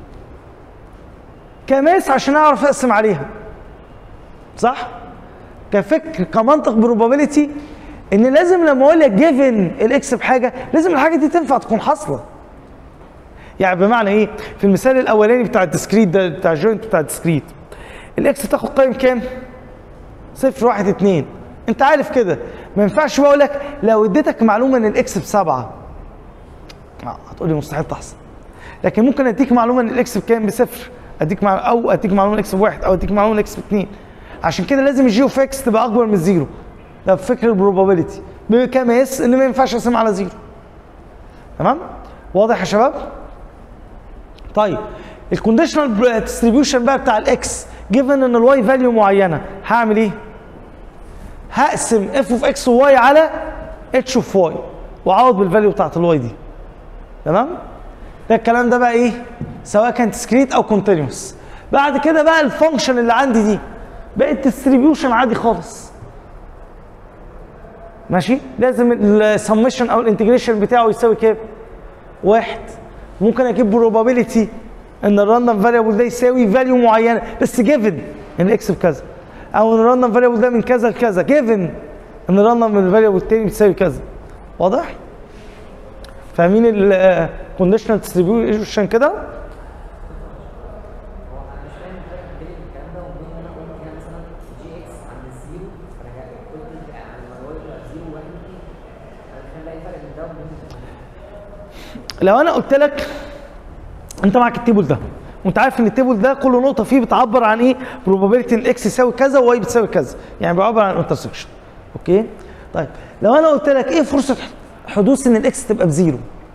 كماس عشان اعرف اقسم عليها صح كفكر كمنطق بروبابيلتي ان لازم لما اقول لك جيفن الاكس بحاجه لازم الحاجه دي تنفع تكون حاصله يعني بمعنى ايه في المثال الاولاني بتاع الديسكريت ده بتاع الجوينت بتاع الديسكريت الاكس تاخد قيم كام صفر واحد اتنين انت عارف كده ما ينفعش بقى اقول لك لو اديتك معلومه ان الاكس بسبعه آه، هتقولي مستحيل تحصل لكن ممكن اديك معلومه ان الاكس بكام بصفر اديك مع... او اديك معلومه الاكس بواحد او اديك معلومه الاكس باثنين عشان كده لازم الجي اوف اكس تبقى اكبر من الزيرو ده بفكر البروبابيلتي بكماس ان ما ينفعش اقسم على زيرو تمام واضح يا شباب طيب الكونديشنال ديستريبيوشن بقى بتاع الاكس جيفن ان الواي فاليو معينه هعمل ايه هقسم اف اوف اكس وواي على اتش اوف واي واعوض بالفاليو بتاعت الواي دي تمام ده الكلام ده بقى ايه سواء كان ديسكريت او كونتينوس بعد كده بقى الفانكشن اللي عندي دي بقت ديستريبيوشن عادي خالص ماشي لازم السمشن او الانتجريشن بتاعه يساوي كام واحد ممكن اجيب بروبابيلتي ان الراندوم فاريبل ده يساوي فاليو معينه بس جيفن ان الاكس بكذا او ان الراندوم فاريبل ده من كذا لكذا جيفن ان الراندوم من الفاريبل التاني بتساوي كذا واضح فاهمين الكونديشنال ديستريبيوشن كده هو انا مش فاهم الفرق بين الكلام ده وبين ان انا قلت هنا مثلا جي اكس عند الزيرو فانا جا- قلت عند ما هو يبقى زيرو واحد اتنين انا مش فاهم بقى ايه الفرق بين ده وبين لو انا قلت لك انت معاك التيبل ده وانت عارف ان التيبل ده كل نقطه فيه بتعبر عن ايه probability ان اكس يساوي كذا وواي بتساوي كذا يعني بيعبر عن انترسكشن اوكي طيب لو انا قلت لك ايه فرصه حدوث ان الاكس تبقى بزيرو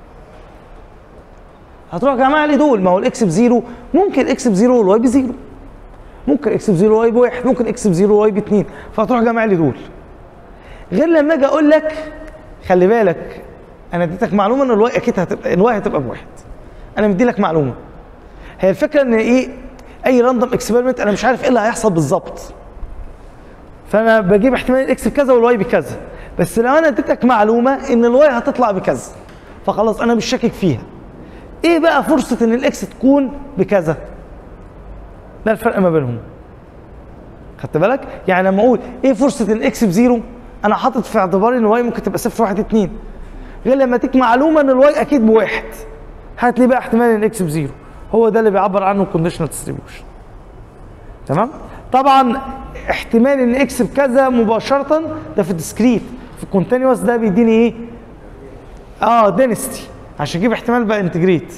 هتروح جماعه لي دول ما هو الاكس بزيرو ممكن الاكس بزيرو والواي بزيرو ممكن اكس بزيرو والواي بواحد ممكن اكس بزيرو والواي باتنين فهتروح جماعه لي دول غير لما اجي اقول لك خلي بالك انا اديتك معلومه ان الواي اكيد هتبقى الواي هتبقى بواحد انا مدي لك معلومه هي الفكره ان ايه اي راندوم اكسبيرمنت انا مش عارف ايه اللي هيحصل بالظبط فانا بجيب احتمال الاكس بكذا والواي بكذا بس لو انا اديتك معلومه ان الواي هتطلع بكذا فخلاص انا مش شاكك فيها ايه بقى فرصه ان الاكس تكون بكذا ده الفرق ما بينهم خدت بالك يعني لما اقول ايه فرصه ان الاكس بزيرو انا حاطط في اعتباري ان الواي ممكن تبقى صفر واحد اتنين غير لما اديك معلومه ان الواي اكيد بواحد هات لي بقى احتمال ان الاكس بزيرو هو ده اللي بيعبر عنه الكونديشنال ديستريبيوشن تمام طبعا احتمال ان اكس بكذا مباشره ده في الديسكريت في الكونتينوس ده بيديني ايه اه دينستي عشان اجيب احتمال بقى انتجريت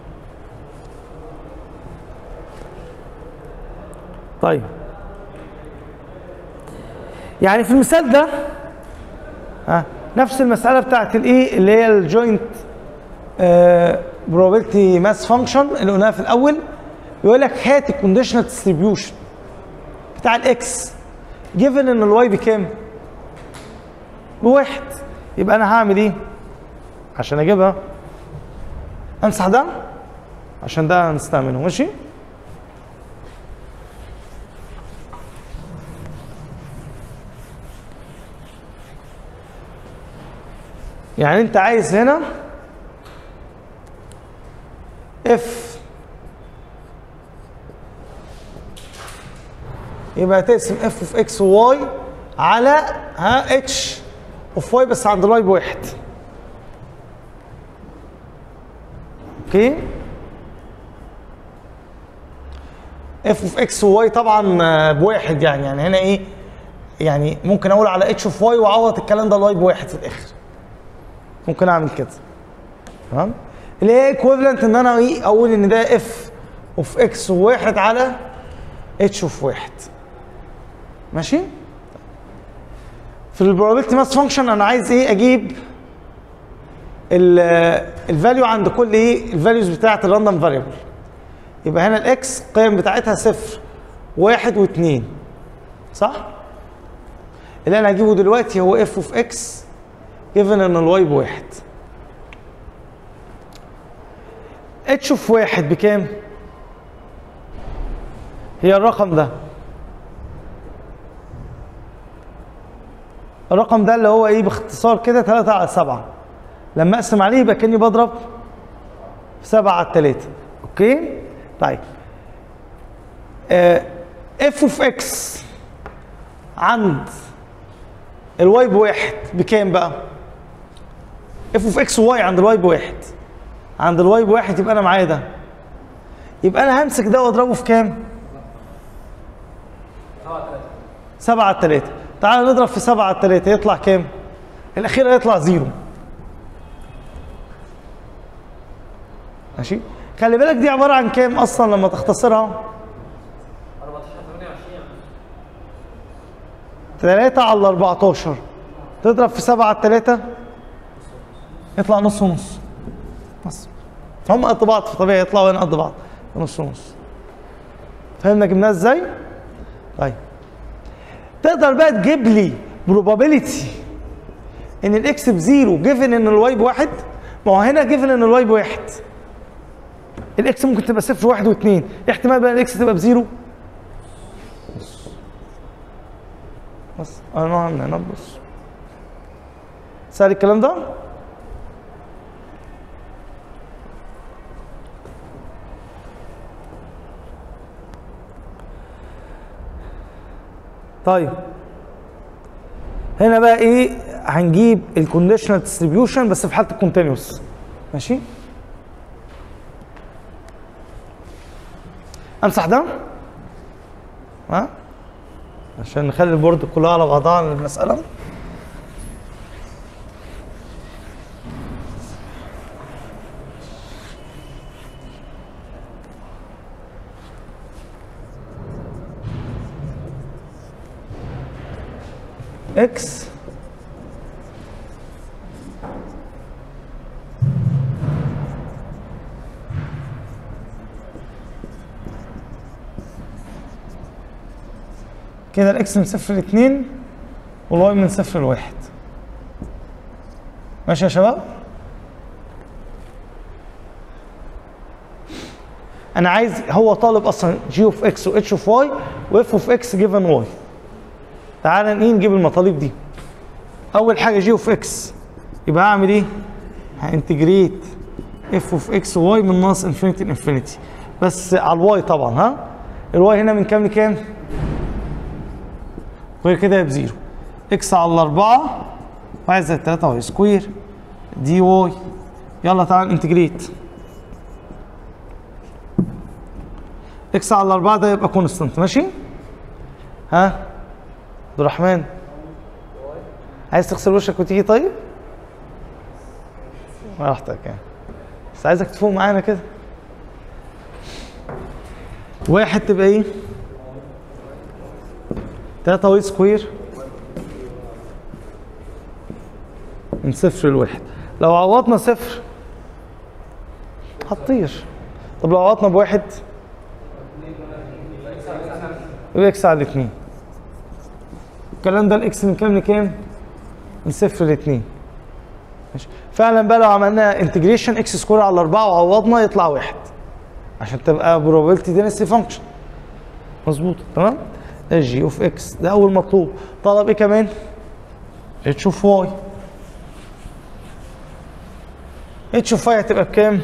طيب يعني في المثال ده ها نفس المساله بتاعت الايه اللي هي الجوينت probability ماس فانكشن اللي قلناها في الاول يقول لك هات الكونديشنال ديستريبيوشن بتاع الاكس جيفن ان الواي بكام؟ بواحد يبقى انا هعمل ايه؟ عشان اجيبها امسح ده عشان ده هنستعمله ماشي؟ يعني انت عايز هنا اف يبقى تقسم اف اوف اكس وواي على ها اتش اوف واي بس عند الواي بواحد اوكي اف اوف اكس وواي طبعا آه، بواحد يعني يعني هنا ايه يعني ممكن اقول على اتش اوف واي واعوض الكلام ده الواي بواحد في الاخر ممكن اعمل كده تمام اللي هي ايكويفالنت ان انا ايه اقول ان ده اف اوف اكس وواحد على اتش اوف واحد ماشي في البروبابيلتي ماس فانكشن انا عايز ايه اجيب الفاليو عند كل ايه الفاليوز بتاعت الراندوم فاريبل يبقى هنا الاكس القيم بتاعتها صفر واحد واثنين صح؟ اللي انا هجيبه دلوقتي هو اف اوف اكس جيفن ان الواي بواحد اتش اوف واحد بكام؟ هي الرقم ده الرقم ده اللي هو ايه باختصار كده 3 على 7 لما اقسم عليه يبقى كاني بضرب في 7 على 3 اوكي طيب اف اوف اكس عند الواي بواحد بكام بقى؟ اف اوف اكس واي عند الواي بواحد عند الواي بواحد يبقى انا معايا ده يبقى انا همسك ده واضربه في كام؟ 7 على 3 تعال نضرب في 7 على 3 يطلع كام؟ الاخير هيطلع زيرو ماشي؟ خلي بالك دي عباره عن كام اصلا لما تختصرها؟ 3 على 14 تضرب في 7 على 3 يطلع نص ونص نص هم قد بعض فطبيعي يطلعوا هنا قد بعض نص ونص فهمنا جبناها ازاي؟ طيب تقدر بقى تجيب لي probability ان الاكس بزيرو جيفن ان الواي بواحد ما هو هنا جيفن ان الواي بواحد الاكس ممكن تبقى صفر واحد واثنين احتمال بقى الاكس تبقى بزيرو بس انا نوعا هنا بص سهل الكلام ده طيب هنا بقى ايه هنجيب الكونديشنال ديستريبيوشن بس في حاله الكونتينوس ماشي امسح ده ها عشان نخلي البورد كلها على بعضها عن المساله اكس كده الاكس من صفر لاتنين والواي من صفر لواحد ماشي يا شباب انا عايز هو طالب اصلا جي اوف اكس واتش اوف واي واف اوف اكس جيفن واي تعالى ايه نجيب المطالب دي اول حاجه جي اوف اكس يبقى هعمل ايه هانتجريت اف اوف اكس واي من ناقص انفينيتي لانفينيتي بس على الواي طبعا ها الواي هنا من كام لكام غير كده بزيرو اكس على الاربعه واحد زائد تلاته واي سكوير دي واي يلا تعال انتجريت اكس على الاربعه ده يبقى كونستنت ماشي ها عبد الرحمن عايز تغسل وشك وتيجي طيب براحتك يعني بس عايزك تفوق معانا كده واحد تبقى ايه 3 واي سكوير من صفر لواحد لو عوضنا صفر هتطير طب لو عوضنا بواحد يبقى اكس على الاثنين الكلام ده الاكس من كام لكام؟ من صفر لاثنين ماشي فعلا بقى لو عملنا انتجريشن اكس سكوير على اربعه وعوضنا يطلع واحد عشان تبقى probability density function مظبوط تمام؟ ده جي اوف اكس ده اول مطلوب طلب ايه كمان؟ اتش اوف واي اتش اوف واي هتبقى بكام؟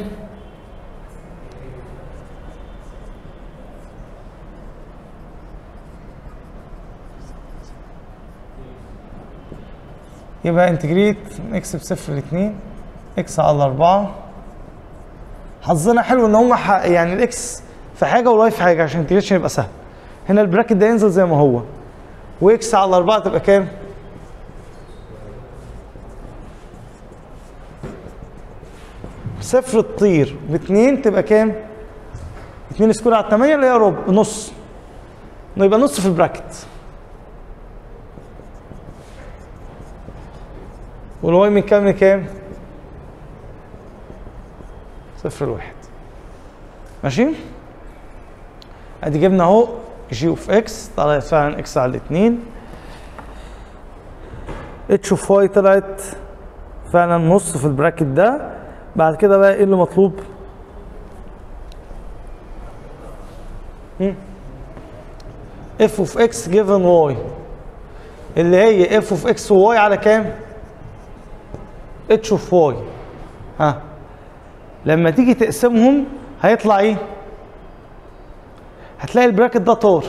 يبقى انتجريت من اكس بصفر لاتنين اكس على اربعة حظنا حلو ان هم ح- يعني الاكس في حاجه والواي في حاجه عشان الانتجريشن يبقى سهل هنا البراكت ده ينزل زي ما هو واكس على اربعة تبقى كام؟ صفر تطير باتنين تبقى كام؟ اتنين سكوير على التمانية اللي هي ربع نص انه يبقى نص في البراكت والواي من كام لكام؟ صفر لواحد ماشي؟ ادي جبنا اهو جي اوف اكس طلعت فعلا اكس على الاثنين اتش اوف واي طلعت فعلا نص في البراكت ده بعد كده بقى ايه اللي مطلوب؟ اف اوف اكس جيفن واي اللي هي اف اوف اكس وواي على كام؟ اتش اوف واي ها لما تيجي تقسمهم هيطلع ايه؟ هتلاقي البراكت ده طار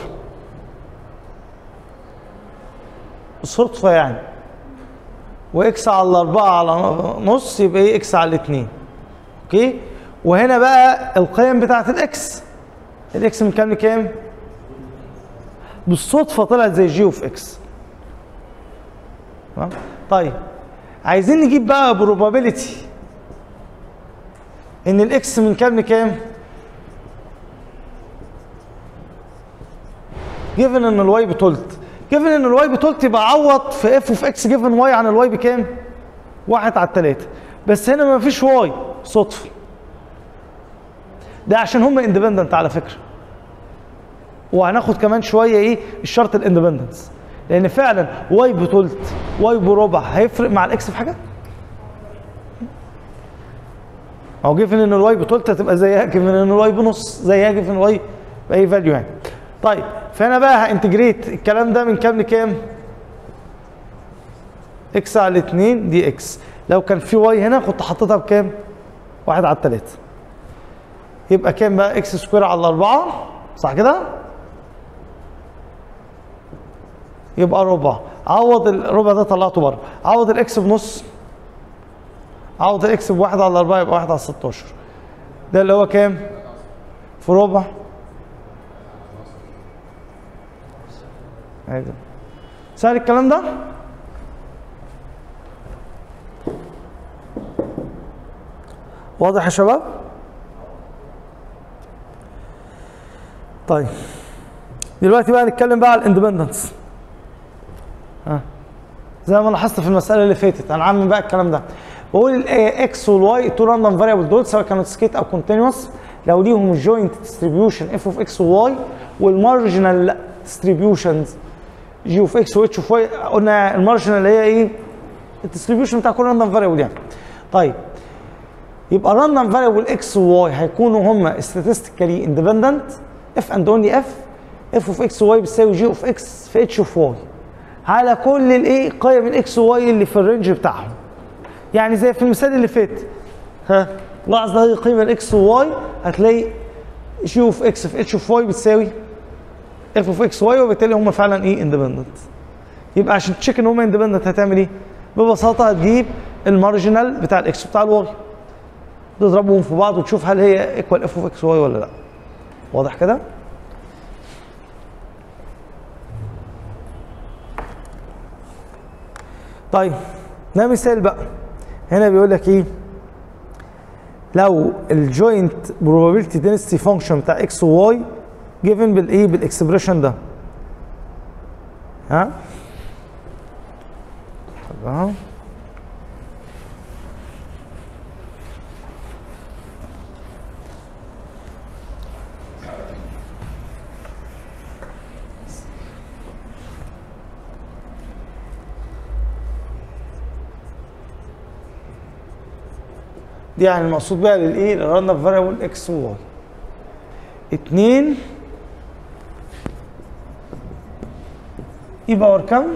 صدفة يعني واكس على الأربعة على نص يبقى ايه اكس على الاتنين اوكي وهنا بقى القيم بتاعت الاكس الاكس من كام لكام؟ بالصدفة طلعت زي جي اوف اكس تمام؟ طيب عايزين نجيب بقى probability ان الاكس من كام لكام؟ جيفن ان الواي بتلت جيفن ان الواي بتلت يبقى عوض في اف اوف اكس جيفن واي عن الواي بكام؟ واحد على التلاتة بس هنا ما فيش واي صدفة ده عشان هم اندبندنت على فكرة وهناخد كمان شوية ايه الشرط الاندبندنس لان فعلا واي بتلت واي بربع هيفرق مع الاكس في حاجة؟ هو جيفن ان الواي بتلت هتبقى زيها جيفن ان الواي بنص زيها جيفن الواي باي فاليو يعني طيب فانا بقى هانتجريت الكلام ده من كام لكام؟ اكس على 2 دي اكس لو كان في واي هنا كنت حطيتها بكام؟ واحد على التلاتة يبقى كام بقى اكس سكوير على الأربعة صح كده؟ يبقى ربع عوض الربع ده طلعته بره عوض الاكس بنص عوض الاكس بواحد على الأربعة يبقى واحد على 16 ده اللي هو كام؟ في ربع ايوه سهل الكلام ده؟ واضح يا شباب؟ طيب دلوقتي بقى نتكلم بقى على الاندبندنس ها زي ما لاحظت في المساله اللي فاتت انا عامل بقى الكلام ده بقول الاكس والواي تو راندوم فاريبل دول سواء كانوا سكيت او كونتينوس لو ليهم جوينت ديستريبيوشن اف اوف اكس وواي والمارجنال ديستريبيوشنز جي اوف اكس واتش اوف واي قلنا المارجنال اللي هي ايه الديستريبيوشن بتاع كل راندوم فاريبل يعني طيب يبقى راندوم فاريبل اكس وواي هيكونوا هم statistically independent اف اند اونلي اف اف اوف اكس واي بتساوي جي اوف اكس في اتش اوف واي على كل الايه قيم الاكس واي اللي في الرينج بتاعهم يعني زي في المثال اللي فات ها لاحظ هذه قيمه الاكس وواي هتلاقي جي اوف اكس في اتش اوف واي بتساوي اف اوف اكس واي وبالتالي هم فعلا ايه اندبندنت يبقى عشان تشيك ان هم اندبندنت هتعمل ايه؟ ببساطه هتجيب المارجنال بتاع الاكس بتاع الواي تضربهم في بعض وتشوف هل هي ايكوال اف اوف اكس واي ولا لا واضح كده؟ طيب ده مثال بقى هنا بيقول لك ايه لو الجوينت probability density function بتاع اكس وواي given بالايه بالاكسبريشن ده ها طبعا دي يعني المقصود بيها للايه الراندوم فاريبل اكس وواي اتنين اي باور كام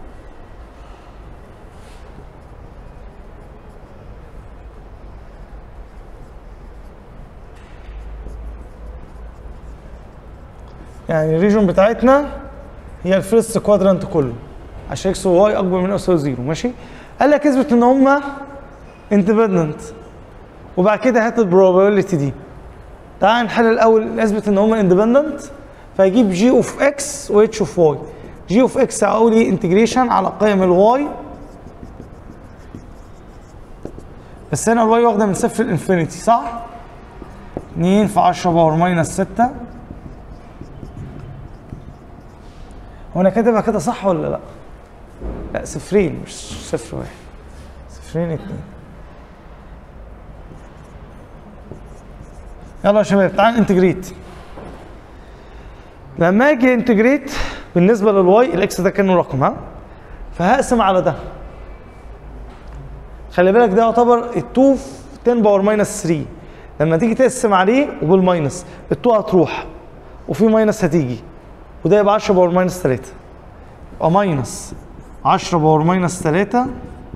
يعني الريجون بتاعتنا هي الفيرست كوادرانت كله عشان اكس وواي اكبر من او يساوي زيرو ماشي قال لك اثبت ان هما اندبندنت وبعد كده هات البروبابيلتي دي تعال نحل الاول نثبت ان هما اندبندنت فيجيب جي اوف اكس واتش اوف واي جي اوف اكس اقول ايه انتجريشن على قيم الواي بس هنا الواي واخده من صفر لانفينيتي صح؟ 2 في 10 باور ماينس 6 هو انا كاتبها كده صح ولا لا؟ لا صفرين مش صفر واحد صفرين اتنين يلا يا شباب تعال انتجريت لما اجي انتجريت بالنسبه للواي الاكس ده كانه رقم ها فهقسم على ده خلي بالك ده يعتبر ال2 في 10 باور ماينس 3 لما تيجي تقسم عليه وبالماينس ال2 هتروح وفي ماينس هتيجي وده يبقى 10 باور ماينس 3 يبقى ماينس 10 باور ماينس 3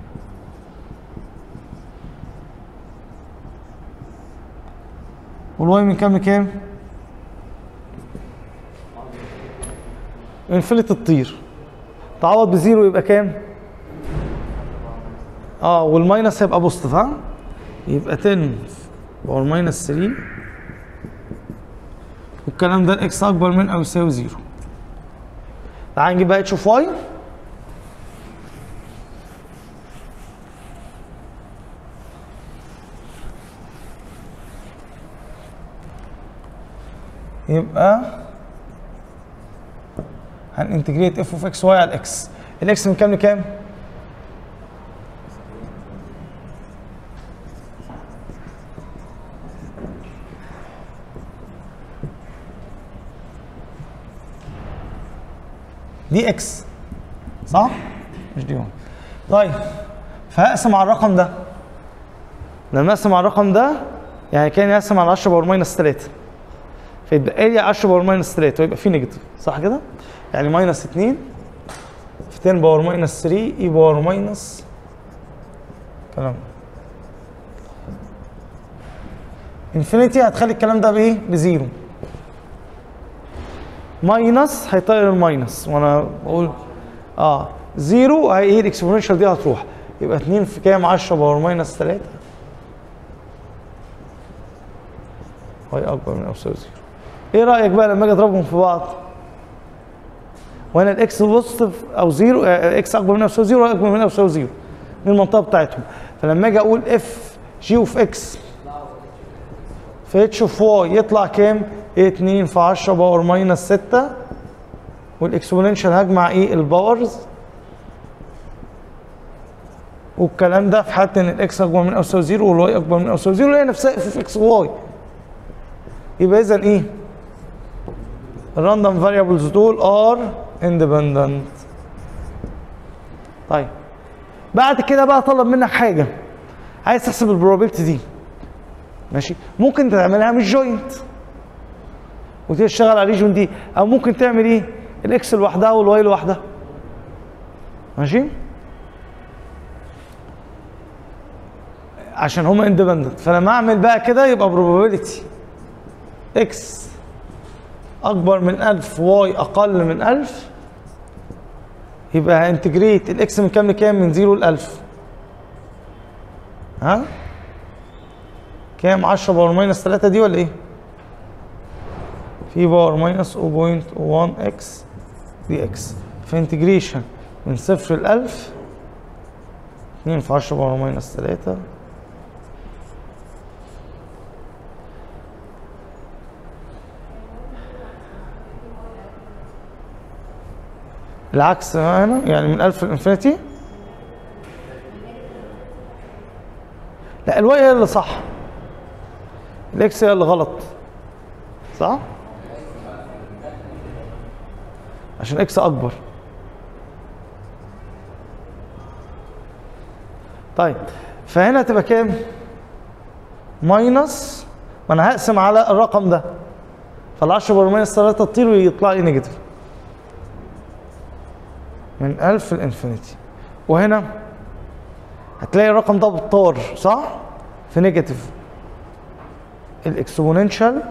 والواي من كام لكام؟ انفلت تطير تعوض بزيرو يبقى كام؟ اه والماينس هيبقى بوزيتيف ها؟ يبقى 10 باور ماينس 3 والكلام ده الاكس اكبر من او يساوي زيرو تعال نجيب بقى اتش اوف واي يبقى هننتجريت اف اوف اكس واي على الاكس الاكس من كام لكام؟ دي اكس صح؟ مش دي 1 طيب فهقسم على الرقم ده لما اقسم على الرقم ده يعني كان يقسم على 10 باور ماينس 3 فيبقى لي 10 باور ماينس 3 ويبقى في نيجاتيف صح كده؟ يعني ماينس 2 في 10 باور ماينس 3 اي باور ماينس كلام انفينيتي هتخلي الكلام ده بايه؟ بزيرو ماينس هيطير الماينس وانا بقول اه زيرو هي ايه الاكسبوننشال دي هتروح يبقى 2 في كام 10 باور ماينس 3 واي اكبر من او يساوي زيرو ايه رايك بقى لما اجي اضربهم في بعض وهنا الاكس بوزيتيف او زيرو آه، اكس اكبر من او يساوي زيرو واي اكبر من او يساوي زيرو دي المنطقه بتاعتهم فلما اجي اقول اف جي اوف اكس في اتش اوف واي يطلع كام؟ 2 في 10 باور ماينس 6 والاكسبوننشال هجمع ايه؟ الباورز والكلام ده في حاله ان الاكس اكبر من او يساوي زيرو والواي اكبر من او يساوي زيرو هي نفسها اف في اكس واي يبقى اذا ايه؟ الراندوم فاريبلز دول ار اندبندنت طيب بعد كده بقى طلب منك حاجه عايز تحسب البروبابيلتي دي ماشي ممكن تعملها مش جوينت وتشتغل على الريجون دي او ممكن تعمل ايه الاكس لوحدها والواي لوحدها ماشي عشان هما اندبندنت فلما اعمل بقى كده يبقى probability اكس اكبر من 1000 واي اقل من 1000 يبقى هانتجريت الاكس من كام لكام من 0 ل 1000 ها كام 10 باور ماينس 3 دي ولا ايه في باور ماينس 0.1 اكس دي اكس في انتجريشن من صفر ل 1000 2 في 10 باور ماينس 3 العكس هنا يعني من 1000 للانفينيتي لا الواي هي اللي صح الاكس هي اللي غلط صح عشان اكس اكبر طيب فهنا تبقى كام ماينس ما انا هقسم على الرقم ده فال 10 بار ماينس 3 تطير ويطلع لي نيجاتيف من 1000 للانفينيتي وهنا هتلاقي الرقم ده بالطار صح في نيجاتيف الاكسبوننشال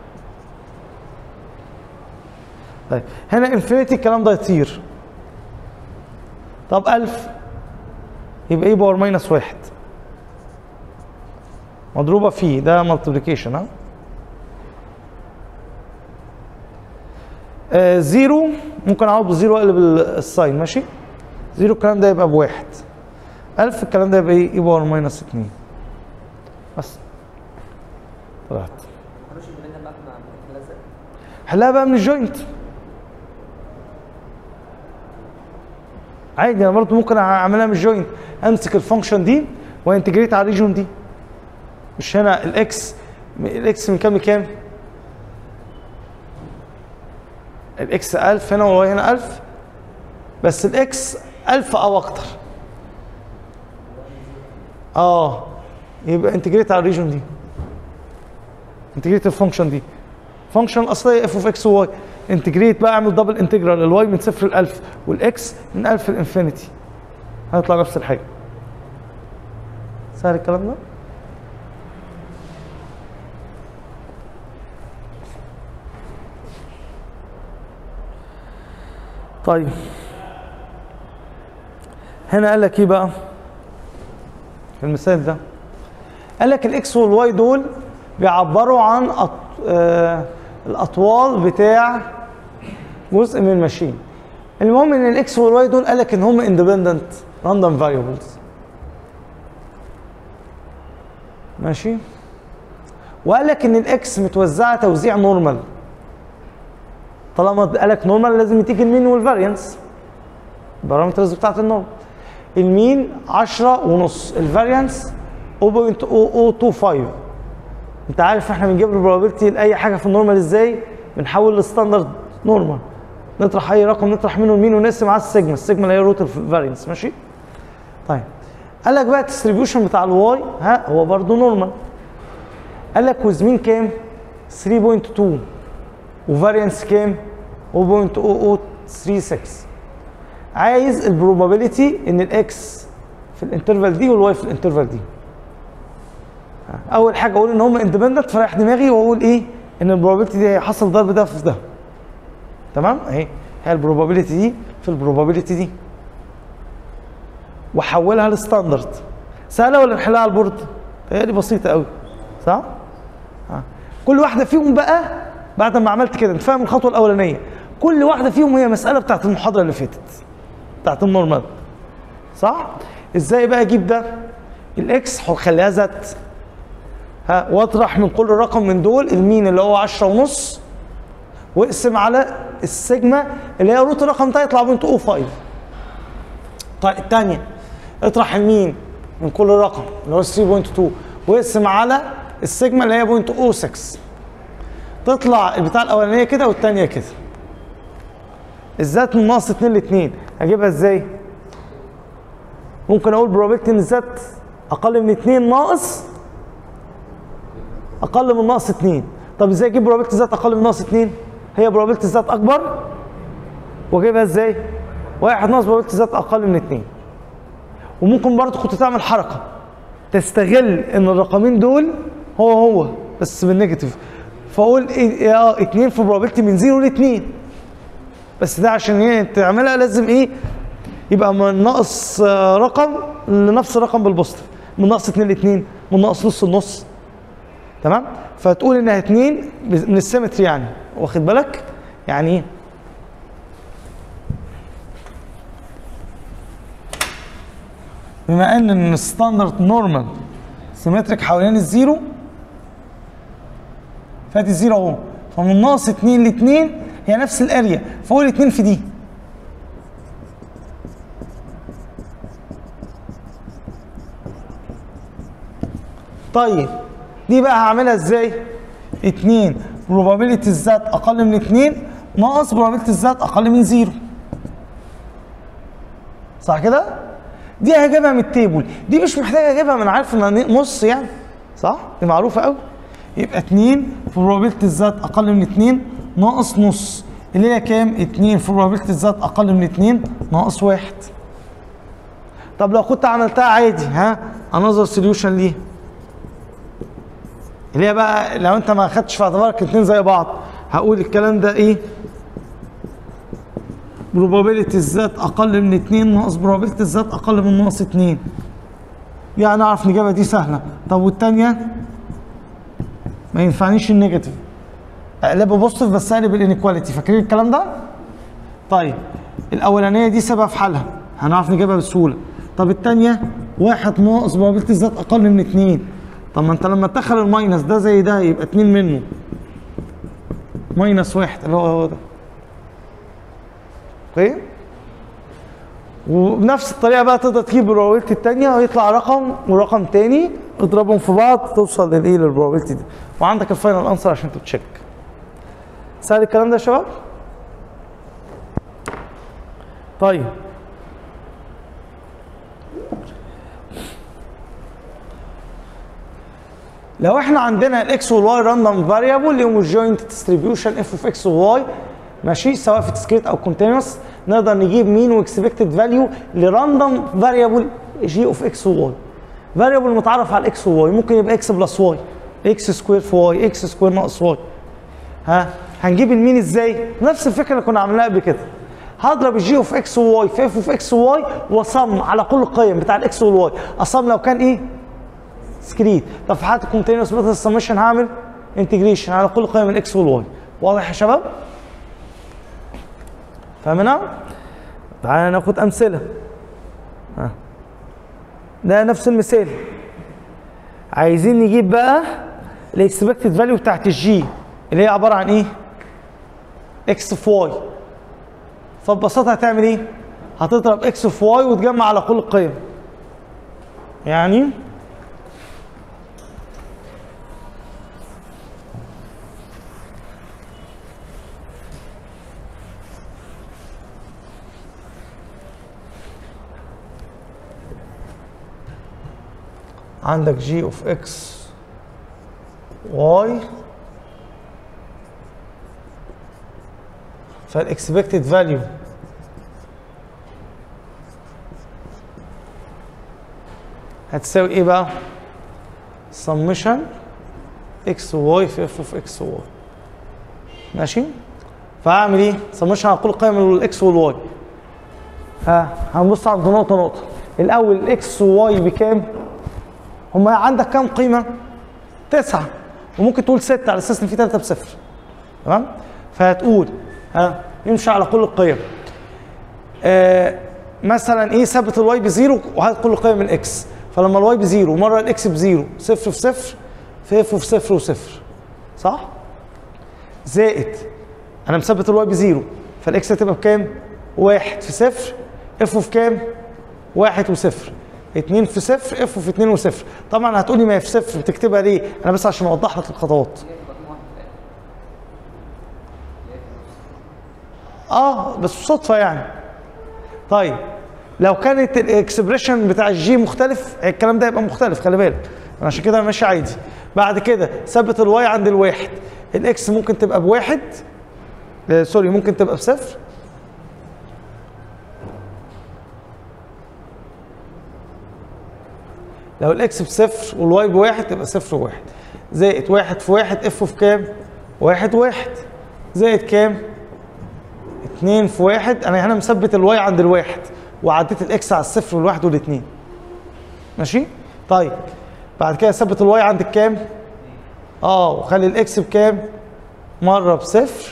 طيب هنا انفينيتي الكلام ده يطير طب 1000 يبقى ايه باور ماينس واحد مضروبه فيه ده مالتيبليكيشن ها آه زيرو ممكن اعوض بزيرو واقلب الساين ماشي زيرو الكلام ده يبقى بواحد 1000 الكلام ده يبقى ايه اي باور ماينس 2 بس طلعت ملوش الديبندنت بقى مع الحته ازاي؟ حلها بقى من الجوينت عادي انا برضه ممكن اعملها من جوينت امسك الفانكشن دي وانتجريت على الريجون دي مش هنا الاكس الاكس من كام لكام؟ الاكس 1000 هنا والواي هنا 1000 بس الاكس 1000 او اكتر اه يبقى انتجريت على الريجون دي انتجريت الفانكشن دي فانكشن اصليه اف اوف اكس وواي انتجريت بقى اعمل دبل انتجرال الواي من صفر ل 1000 والاكس من 1000 لانفينيتي هيطلع نفس الحاجه سهل الكلام ده؟ طيب هنا قال لك ايه بقى في المثال ده قال لك الاكس والواي دول بيعبروا عن أط... آه... الاطوال بتاع جزء من الماشين المهم ان الاكس والواي دول قال لك ان هم اندبندنت راندوم فاريبلز ماشي وقال لك ان الاكس متوزعه توزيع نورمال طالما قال لك نورمال لازم تيجي المين والفاريانس البارامترز بتاعت النورمال المين 10 ونص الفاريانس 0.0025 انت عارف احنا بنجيب البروبابيلتي لاي حاجه في النورمال ازاي بنحول لستاندرد نورمال نطرح اي رقم نطرح منه المين ونقسم على السيجما السيجما اللي هي روت الفاريانس ماشي طيب قال لك بقى الديستريبيوشن بتاع الواي ها هو برضه نورمال قال لك وز مين كام 3.2 وفاريانس كام 0.0036 عايز البروبابيلتي ان الاكس في الانترفال دي والواي في الانترفال دي اول حاجه اقول ان هم اندبندنت فريح دماغي واقول ايه ان البروبابيلتي دي حصل ضرب ده في ده تمام اهي هي البروبابيلتي دي في البروبابيلتي دي واحولها لستاندرد سهله ولا نحلها على البورد هي دي بسيطه قوي صح آه. كل واحده فيهم بقى بعد ما عملت كده انت فاهم الخطوه الاولانيه كل واحده فيهم هي مساله بتاعت المحاضره اللي فاتت بتاعت النورمال صح ازاي بقى اجيب ده الاكس خليها ذات ها واطرح من كل رقم من دول المين اللي هو 10 ونص واقسم على السيجما اللي هي روت الرقم ده يطلع بوينت 0.05 طيب الثانيه اطرح المين من كل رقم اللي هو 3.2 واقسم على السيجما اللي هي بوينت 0.06 تطلع البتاع الاولانيه كده والثانيه كده الذات من ناقص 2 ل 2 هجيبها ازاي؟ ممكن اقول probability ان الذات اقل من 2 ناقص اقل من ناقص 2 طب ازاي اجيب probability الذات اقل من ناقص 2 هي probability الذات اكبر واجيبها ازاي واحد ناقص probability الذات اقل من 2 وممكن برضه كنت تعمل حركه تستغل ان الرقمين دول هو هو بس بالنيجاتيف فاقول ايه اه 2 في probability من 0 ل 2 بس ده عشان هي تعملها لازم ايه يبقى من ناقص آه، رقم لنفس الرقم بالبوزيتيف من ناقص 2 ل 2 من ناقص نص لنص تمام فتقول انها 2 من السيمتري يعني واخد بالك يعني ايه بما ان الستاندرد نورمال سيمتريك حوالين الزيرو فادي الزيرو اهو فمن ناقص 2 ل 2 هي نفس الاريا فقول 2 في دي طيب دي بقى هعملها ازاي 2 probability الذات اقل من 2 ناقص probability الذات اقل من 0 صح كده دي هجيبها من التيبل دي مش محتاجه اجيبها من عارف انها نص يعني صح دي معروفه قوي يبقى 2 في probability الذات اقل من 2 ناقص نص اللي هي كام 2 في probability الذات اقل من 2 ناقص 1 طب لو كنت عملتها عادي ها انظر سوليوشن ليه اللي هي بقى لو انت ما خدتش في اعتبارك الاثنين زي بعض هقول الكلام ده ايه probability الذات اقل من 2 ناقص probability الذات اقل من ناقص 2 يعني نعرف نجيبها دي سهله طب والثانيه ما ينفعنيش النيجاتيف اقلبها بوزيتيف بس اقلب الانيكواليتي فاكرين الكلام ده طيب الاولانيه دي سبب في حالها هنعرف نجيبها بسهوله طب الثانيه واحد ناقص probability الذات اقل من 2 طب ما انت لما تدخل الماينس ده زي ده يبقى 2 منه ماينس واحد اللي هو هو ده اوكي وبنفس الطريقه بقى تقدر تجيب البروبابيلتي الثانيه ويطلع رقم ورقم تاني اضربهم في بعض توصل للايه للبروبابيلتي دي وعندك الفاينل انسر عشان تتشيك سهل الكلام ده يا شباب طيب لو احنا عندنا الاكس والواي راندوم فاريبل ليهم الجوينت ديستريبيوشن اف اوف اكس وواي ماشي سواء في ديسكريت او كونتينوس نقدر نجيب مين واكسبكتد فاليو لراندوم فاريبل جي اوف اكس وواي فاريبل متعرف على الاكس وواي ممكن يبقى اكس بلس واي اكس سكوير في واي اكس سكوير ناقص واي ها هنجيب المين ازاي نفس الفكره اللي كنا عاملينها قبل كده هضرب الجي اوف اكس وواي في اف اوف اكس وواي واصم على كل القيم بتاع الاكس والواي اصم لو كان ايه سكريت طب في حاله الكونتينوس ميثود سمشن هعمل انتجريشن على كل قيم الاكس والواي واضح يا شباب فاهمينها تعالى ناخد امثله ها. ده نفس المثال عايزين نجيب بقى الاكسبكتد فاليو بتاعت الجي اللي هي عباره عن ايه اكس في واي فببساطه هتعمل ايه هتضرب اكس في واي وتجمع على كل القيم يعني عندك جي اوف اكس واي فالاكسبكتد فاليو هتساوي ايه بقى؟ سمشن اكس واي في اف اوف اكس واي ماشي؟ فهعمل ايه؟ سمشن على كل قيم الاكس والواي ها هنبص عند نقطة نقطة الأول الاكس وواي بكام؟ هما عندك كام قيمة؟ تسعة وممكن تقول ستة على أساس إن في تلاتة بصفر تمام؟ فهتقول ها يمشي على كل القيم آه مثلا ايه ثبت الواي بزيرو وهات كل قيم الاكس فلما الواي بزيرو مره الاكس بزيرو صفر في صفر في اف في صفر وصفر صح؟ زائد انا مثبت الواي بزيرو فالاكس هتبقى بكام؟ واحد في صفر اف في كام؟ واحد وصفر اتنين في صفر اف في اتنين وصفر طبعا هتقولي ما هي في صفر بتكتبها ليه؟ انا بس عشان اوضح لك الخطوات اه بس صدفه يعني طيب لو كانت الاكسبريشن بتاع الجي مختلف الكلام ده يبقى مختلف خلي بالك أنا عشان كده ماشي عادي بعد كده ثبت الواي عند الواحد الاكس ممكن تبقى بواحد آه سوري ممكن تبقى بصفر لو الاكس بصفر والواي بواحد تبقى صفر وواحد زائد واحد في واحد اف في كام؟ واحد واحد زائد كام؟ اتنين في واحد انا هنا مثبت الواي عند الواحد وعديت الاكس على الصفر والواحد والاتنين ماشي؟ طيب بعد كده ثبت الواي عند الكام؟ اه وخلي الاكس بكام؟ مرة بصفر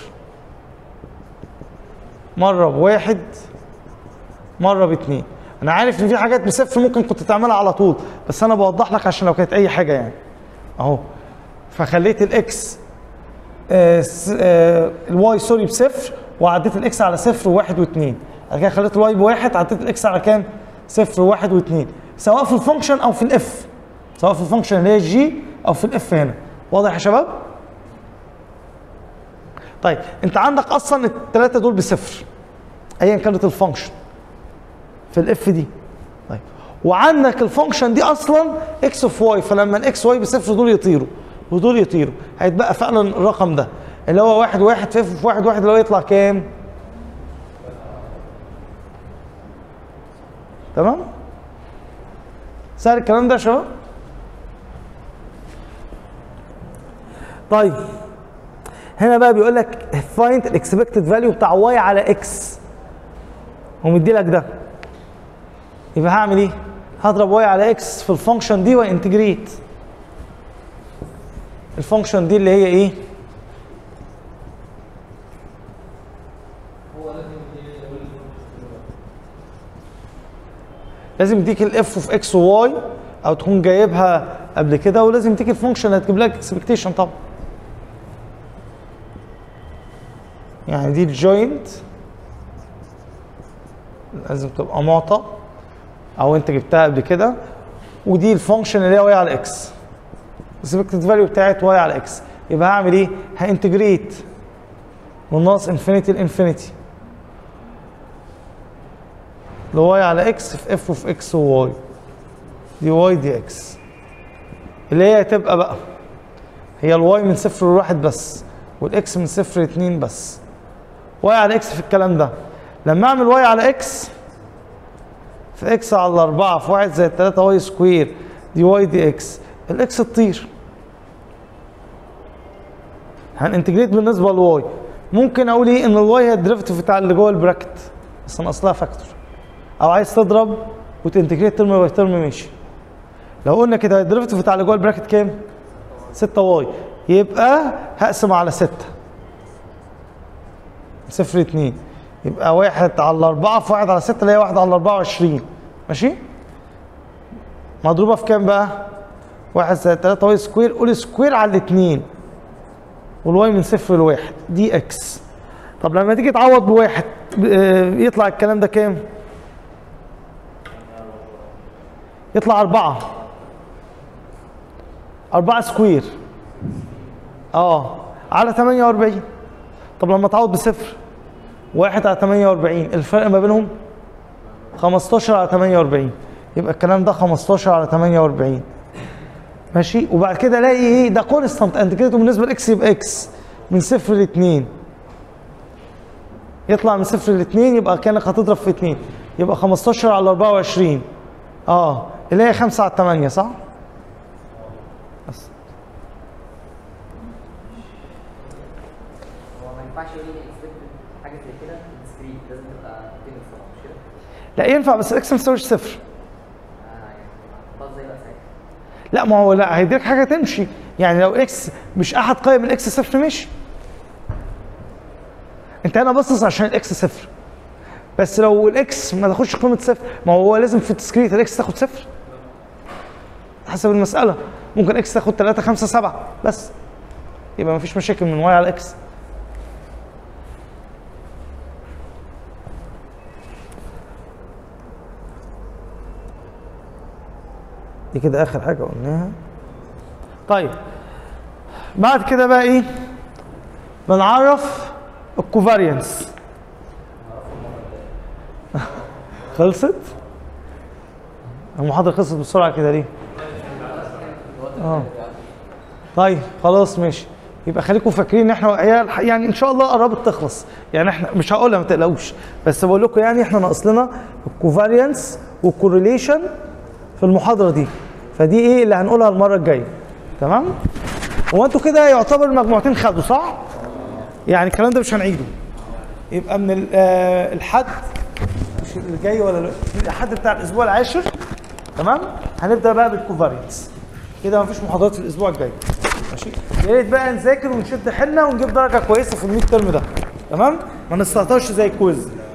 مرة بواحد مرة باتنين انا عارف ان في حاجات بصفر ممكن كنت تعملها على طول بس انا بوضح لك عشان لو كانت اي حاجة يعني اهو فخليت الاكس آه س- آه الواي سوري بصفر وعديت الاكس على صفر وواحد واثنين بعد كده خليت الواي بواحد عديت الاكس على كام؟ صفر وواحد واثنين سواء في الفانكشن او في الاف سواء في الفانكشن اللي هي الجي او في الاف هنا واضح يا شباب؟ طيب انت عندك اصلا الثلاثه دول بصفر ايا كانت الفانكشن في الاف دي طيب وعندك الفانكشن دي اصلا اكس اوف واي فلما الاكس واي بصفر دول يطيروا ودول يطيروا هيتبقى فعلا الرقم ده اللي هو واحد واحد في اف في واحد واحد اللي هو يطلع كام؟ تمام؟ سهل الكلام ده يا شباب؟ طيب هنا بقى بيقول لك فايند الاكسبكتد فاليو بتاع واي على اكس ومدي لك ده يبقى هعمل ايه؟ هضرب واي على اكس في الفانكشن دي وانتجريت الفانكشن دي اللي هي ايه؟ لازم يديك الاف في اكس وواي او تكون جايبها قبل كده ولازم يديك الفانكشن اللي هتجيب لك اكسبكتيشن طبعا يعني دي الجوينت لازم تبقى معطى او انت جبتها قبل كده ودي الفانكشن اللي هي واي على اكس السبكتد فاليو بتاعت واي على اكس يبقى هعمل ايه؟ هانتجريت من ناقص انفينيتي لانفينيتي لواي على اكس في اف وفي اكس وواي دي واي دي اكس اللي هي هتبقى بقى هي الواي من صفر لواحد بس والاكس من صفر لاتنين بس واي على اكس في الكلام ده لما اعمل واي على اكس في اكس على أربعة في واحد زائد تلاتة واي سكوير دي واي دي اكس الاكس تطير هننتجريت بالنسبة لواي ممكن اقول ايه ان الواي هي الديريفيتيف بتاع اللي جوه البراكت بس انا اصلها فاكتور او عايز تضرب وتنتجريت ترم باي ترم ماشي لو قلنا كده الديريفيتيف بتاع اللي جوه البراكت كام 6 واي يبقى هقسم على 6 صفر اتنين يبقى واحد على أربعة في واحد على ستة اللي هي واحد على أربعة وعشرين ماشي؟ مضروبة في كام بقى؟ واحد زائد تلاتة واي سكوير قول سكوير على الاتنين والواي من صفر لواحد دي اكس طب لما تيجي تعوض بواحد آه، يطلع الكلام ده كام؟ يطلع أربعة أربعة سكوير اه على 48 طب لما تعوض بصفر واحد على 48 الفرق ما بينهم 15 على 48 يبقى الكلام ده 15 على 48 ماشي وبعد كده الاقي ايه ده كونستانت انتجريته بالنسبه لاكس يبقى اكس من صفر ل 2 يطلع من صفر ل 2 يبقى كانك هتضرب في 2 يبقى 15 على 24 اه اللي هي 5 على 8 صح؟ بس هو ما ينفعش يقول لي اكسبكت حاجه زي كده ديسكريت لازم تبقى كونتينوس طبعا مش كده؟ لا ينفع بس الاكس ما تساويش صفر آه يعني خلاص زي بقى ساعتها لا ما هو لا هيديك حاجه تمشي يعني لو اكس مش احد قيم الاكس صفر ماشي انت هنا باصص عشان الاكس صفر بس لو الاكس ما تاخدش قيمه صفر ما هو لازم في التسكريت الاكس تاخد صفر حسب المساله ممكن اكس تاخد 3 5 7 بس يبقى ما فيش مشاكل من واي على اكس دي كده اخر حاجه قلناها طيب بعد كده بقى ايه بنعرف الكوفاريانس خلصت المحاضره خلصت بسرعه كده ليه اه طيب خلاص ماشي يبقى خليكم فاكرين ان احنا هي الح- يعني ان شاء الله قربت تخلص يعني احنا مش هقولها ما تقلقوش بس بقول لكم يعني احنا ناقص لنا الكوفاريانس والكورليشن في المحاضره دي فدي ايه اللي هنقولها المره الجايه تمام هو انتوا كده يعتبر المجموعتين خدوا صح يعني الكلام ده مش هنعيده يبقى من ال- آه، الحد مش اللي جاي ولا لا الحد بتاع الاسبوع العاشر تمام هنبدا بقى بالكوفاريانس كده مفيش محاضرات في الاسبوع الجاي ماشي يا ريت بقى نذاكر ونشد حيلنا ونجيب درجه كويسه في الميد ترم ده تمام ما نستهترش زي الكويز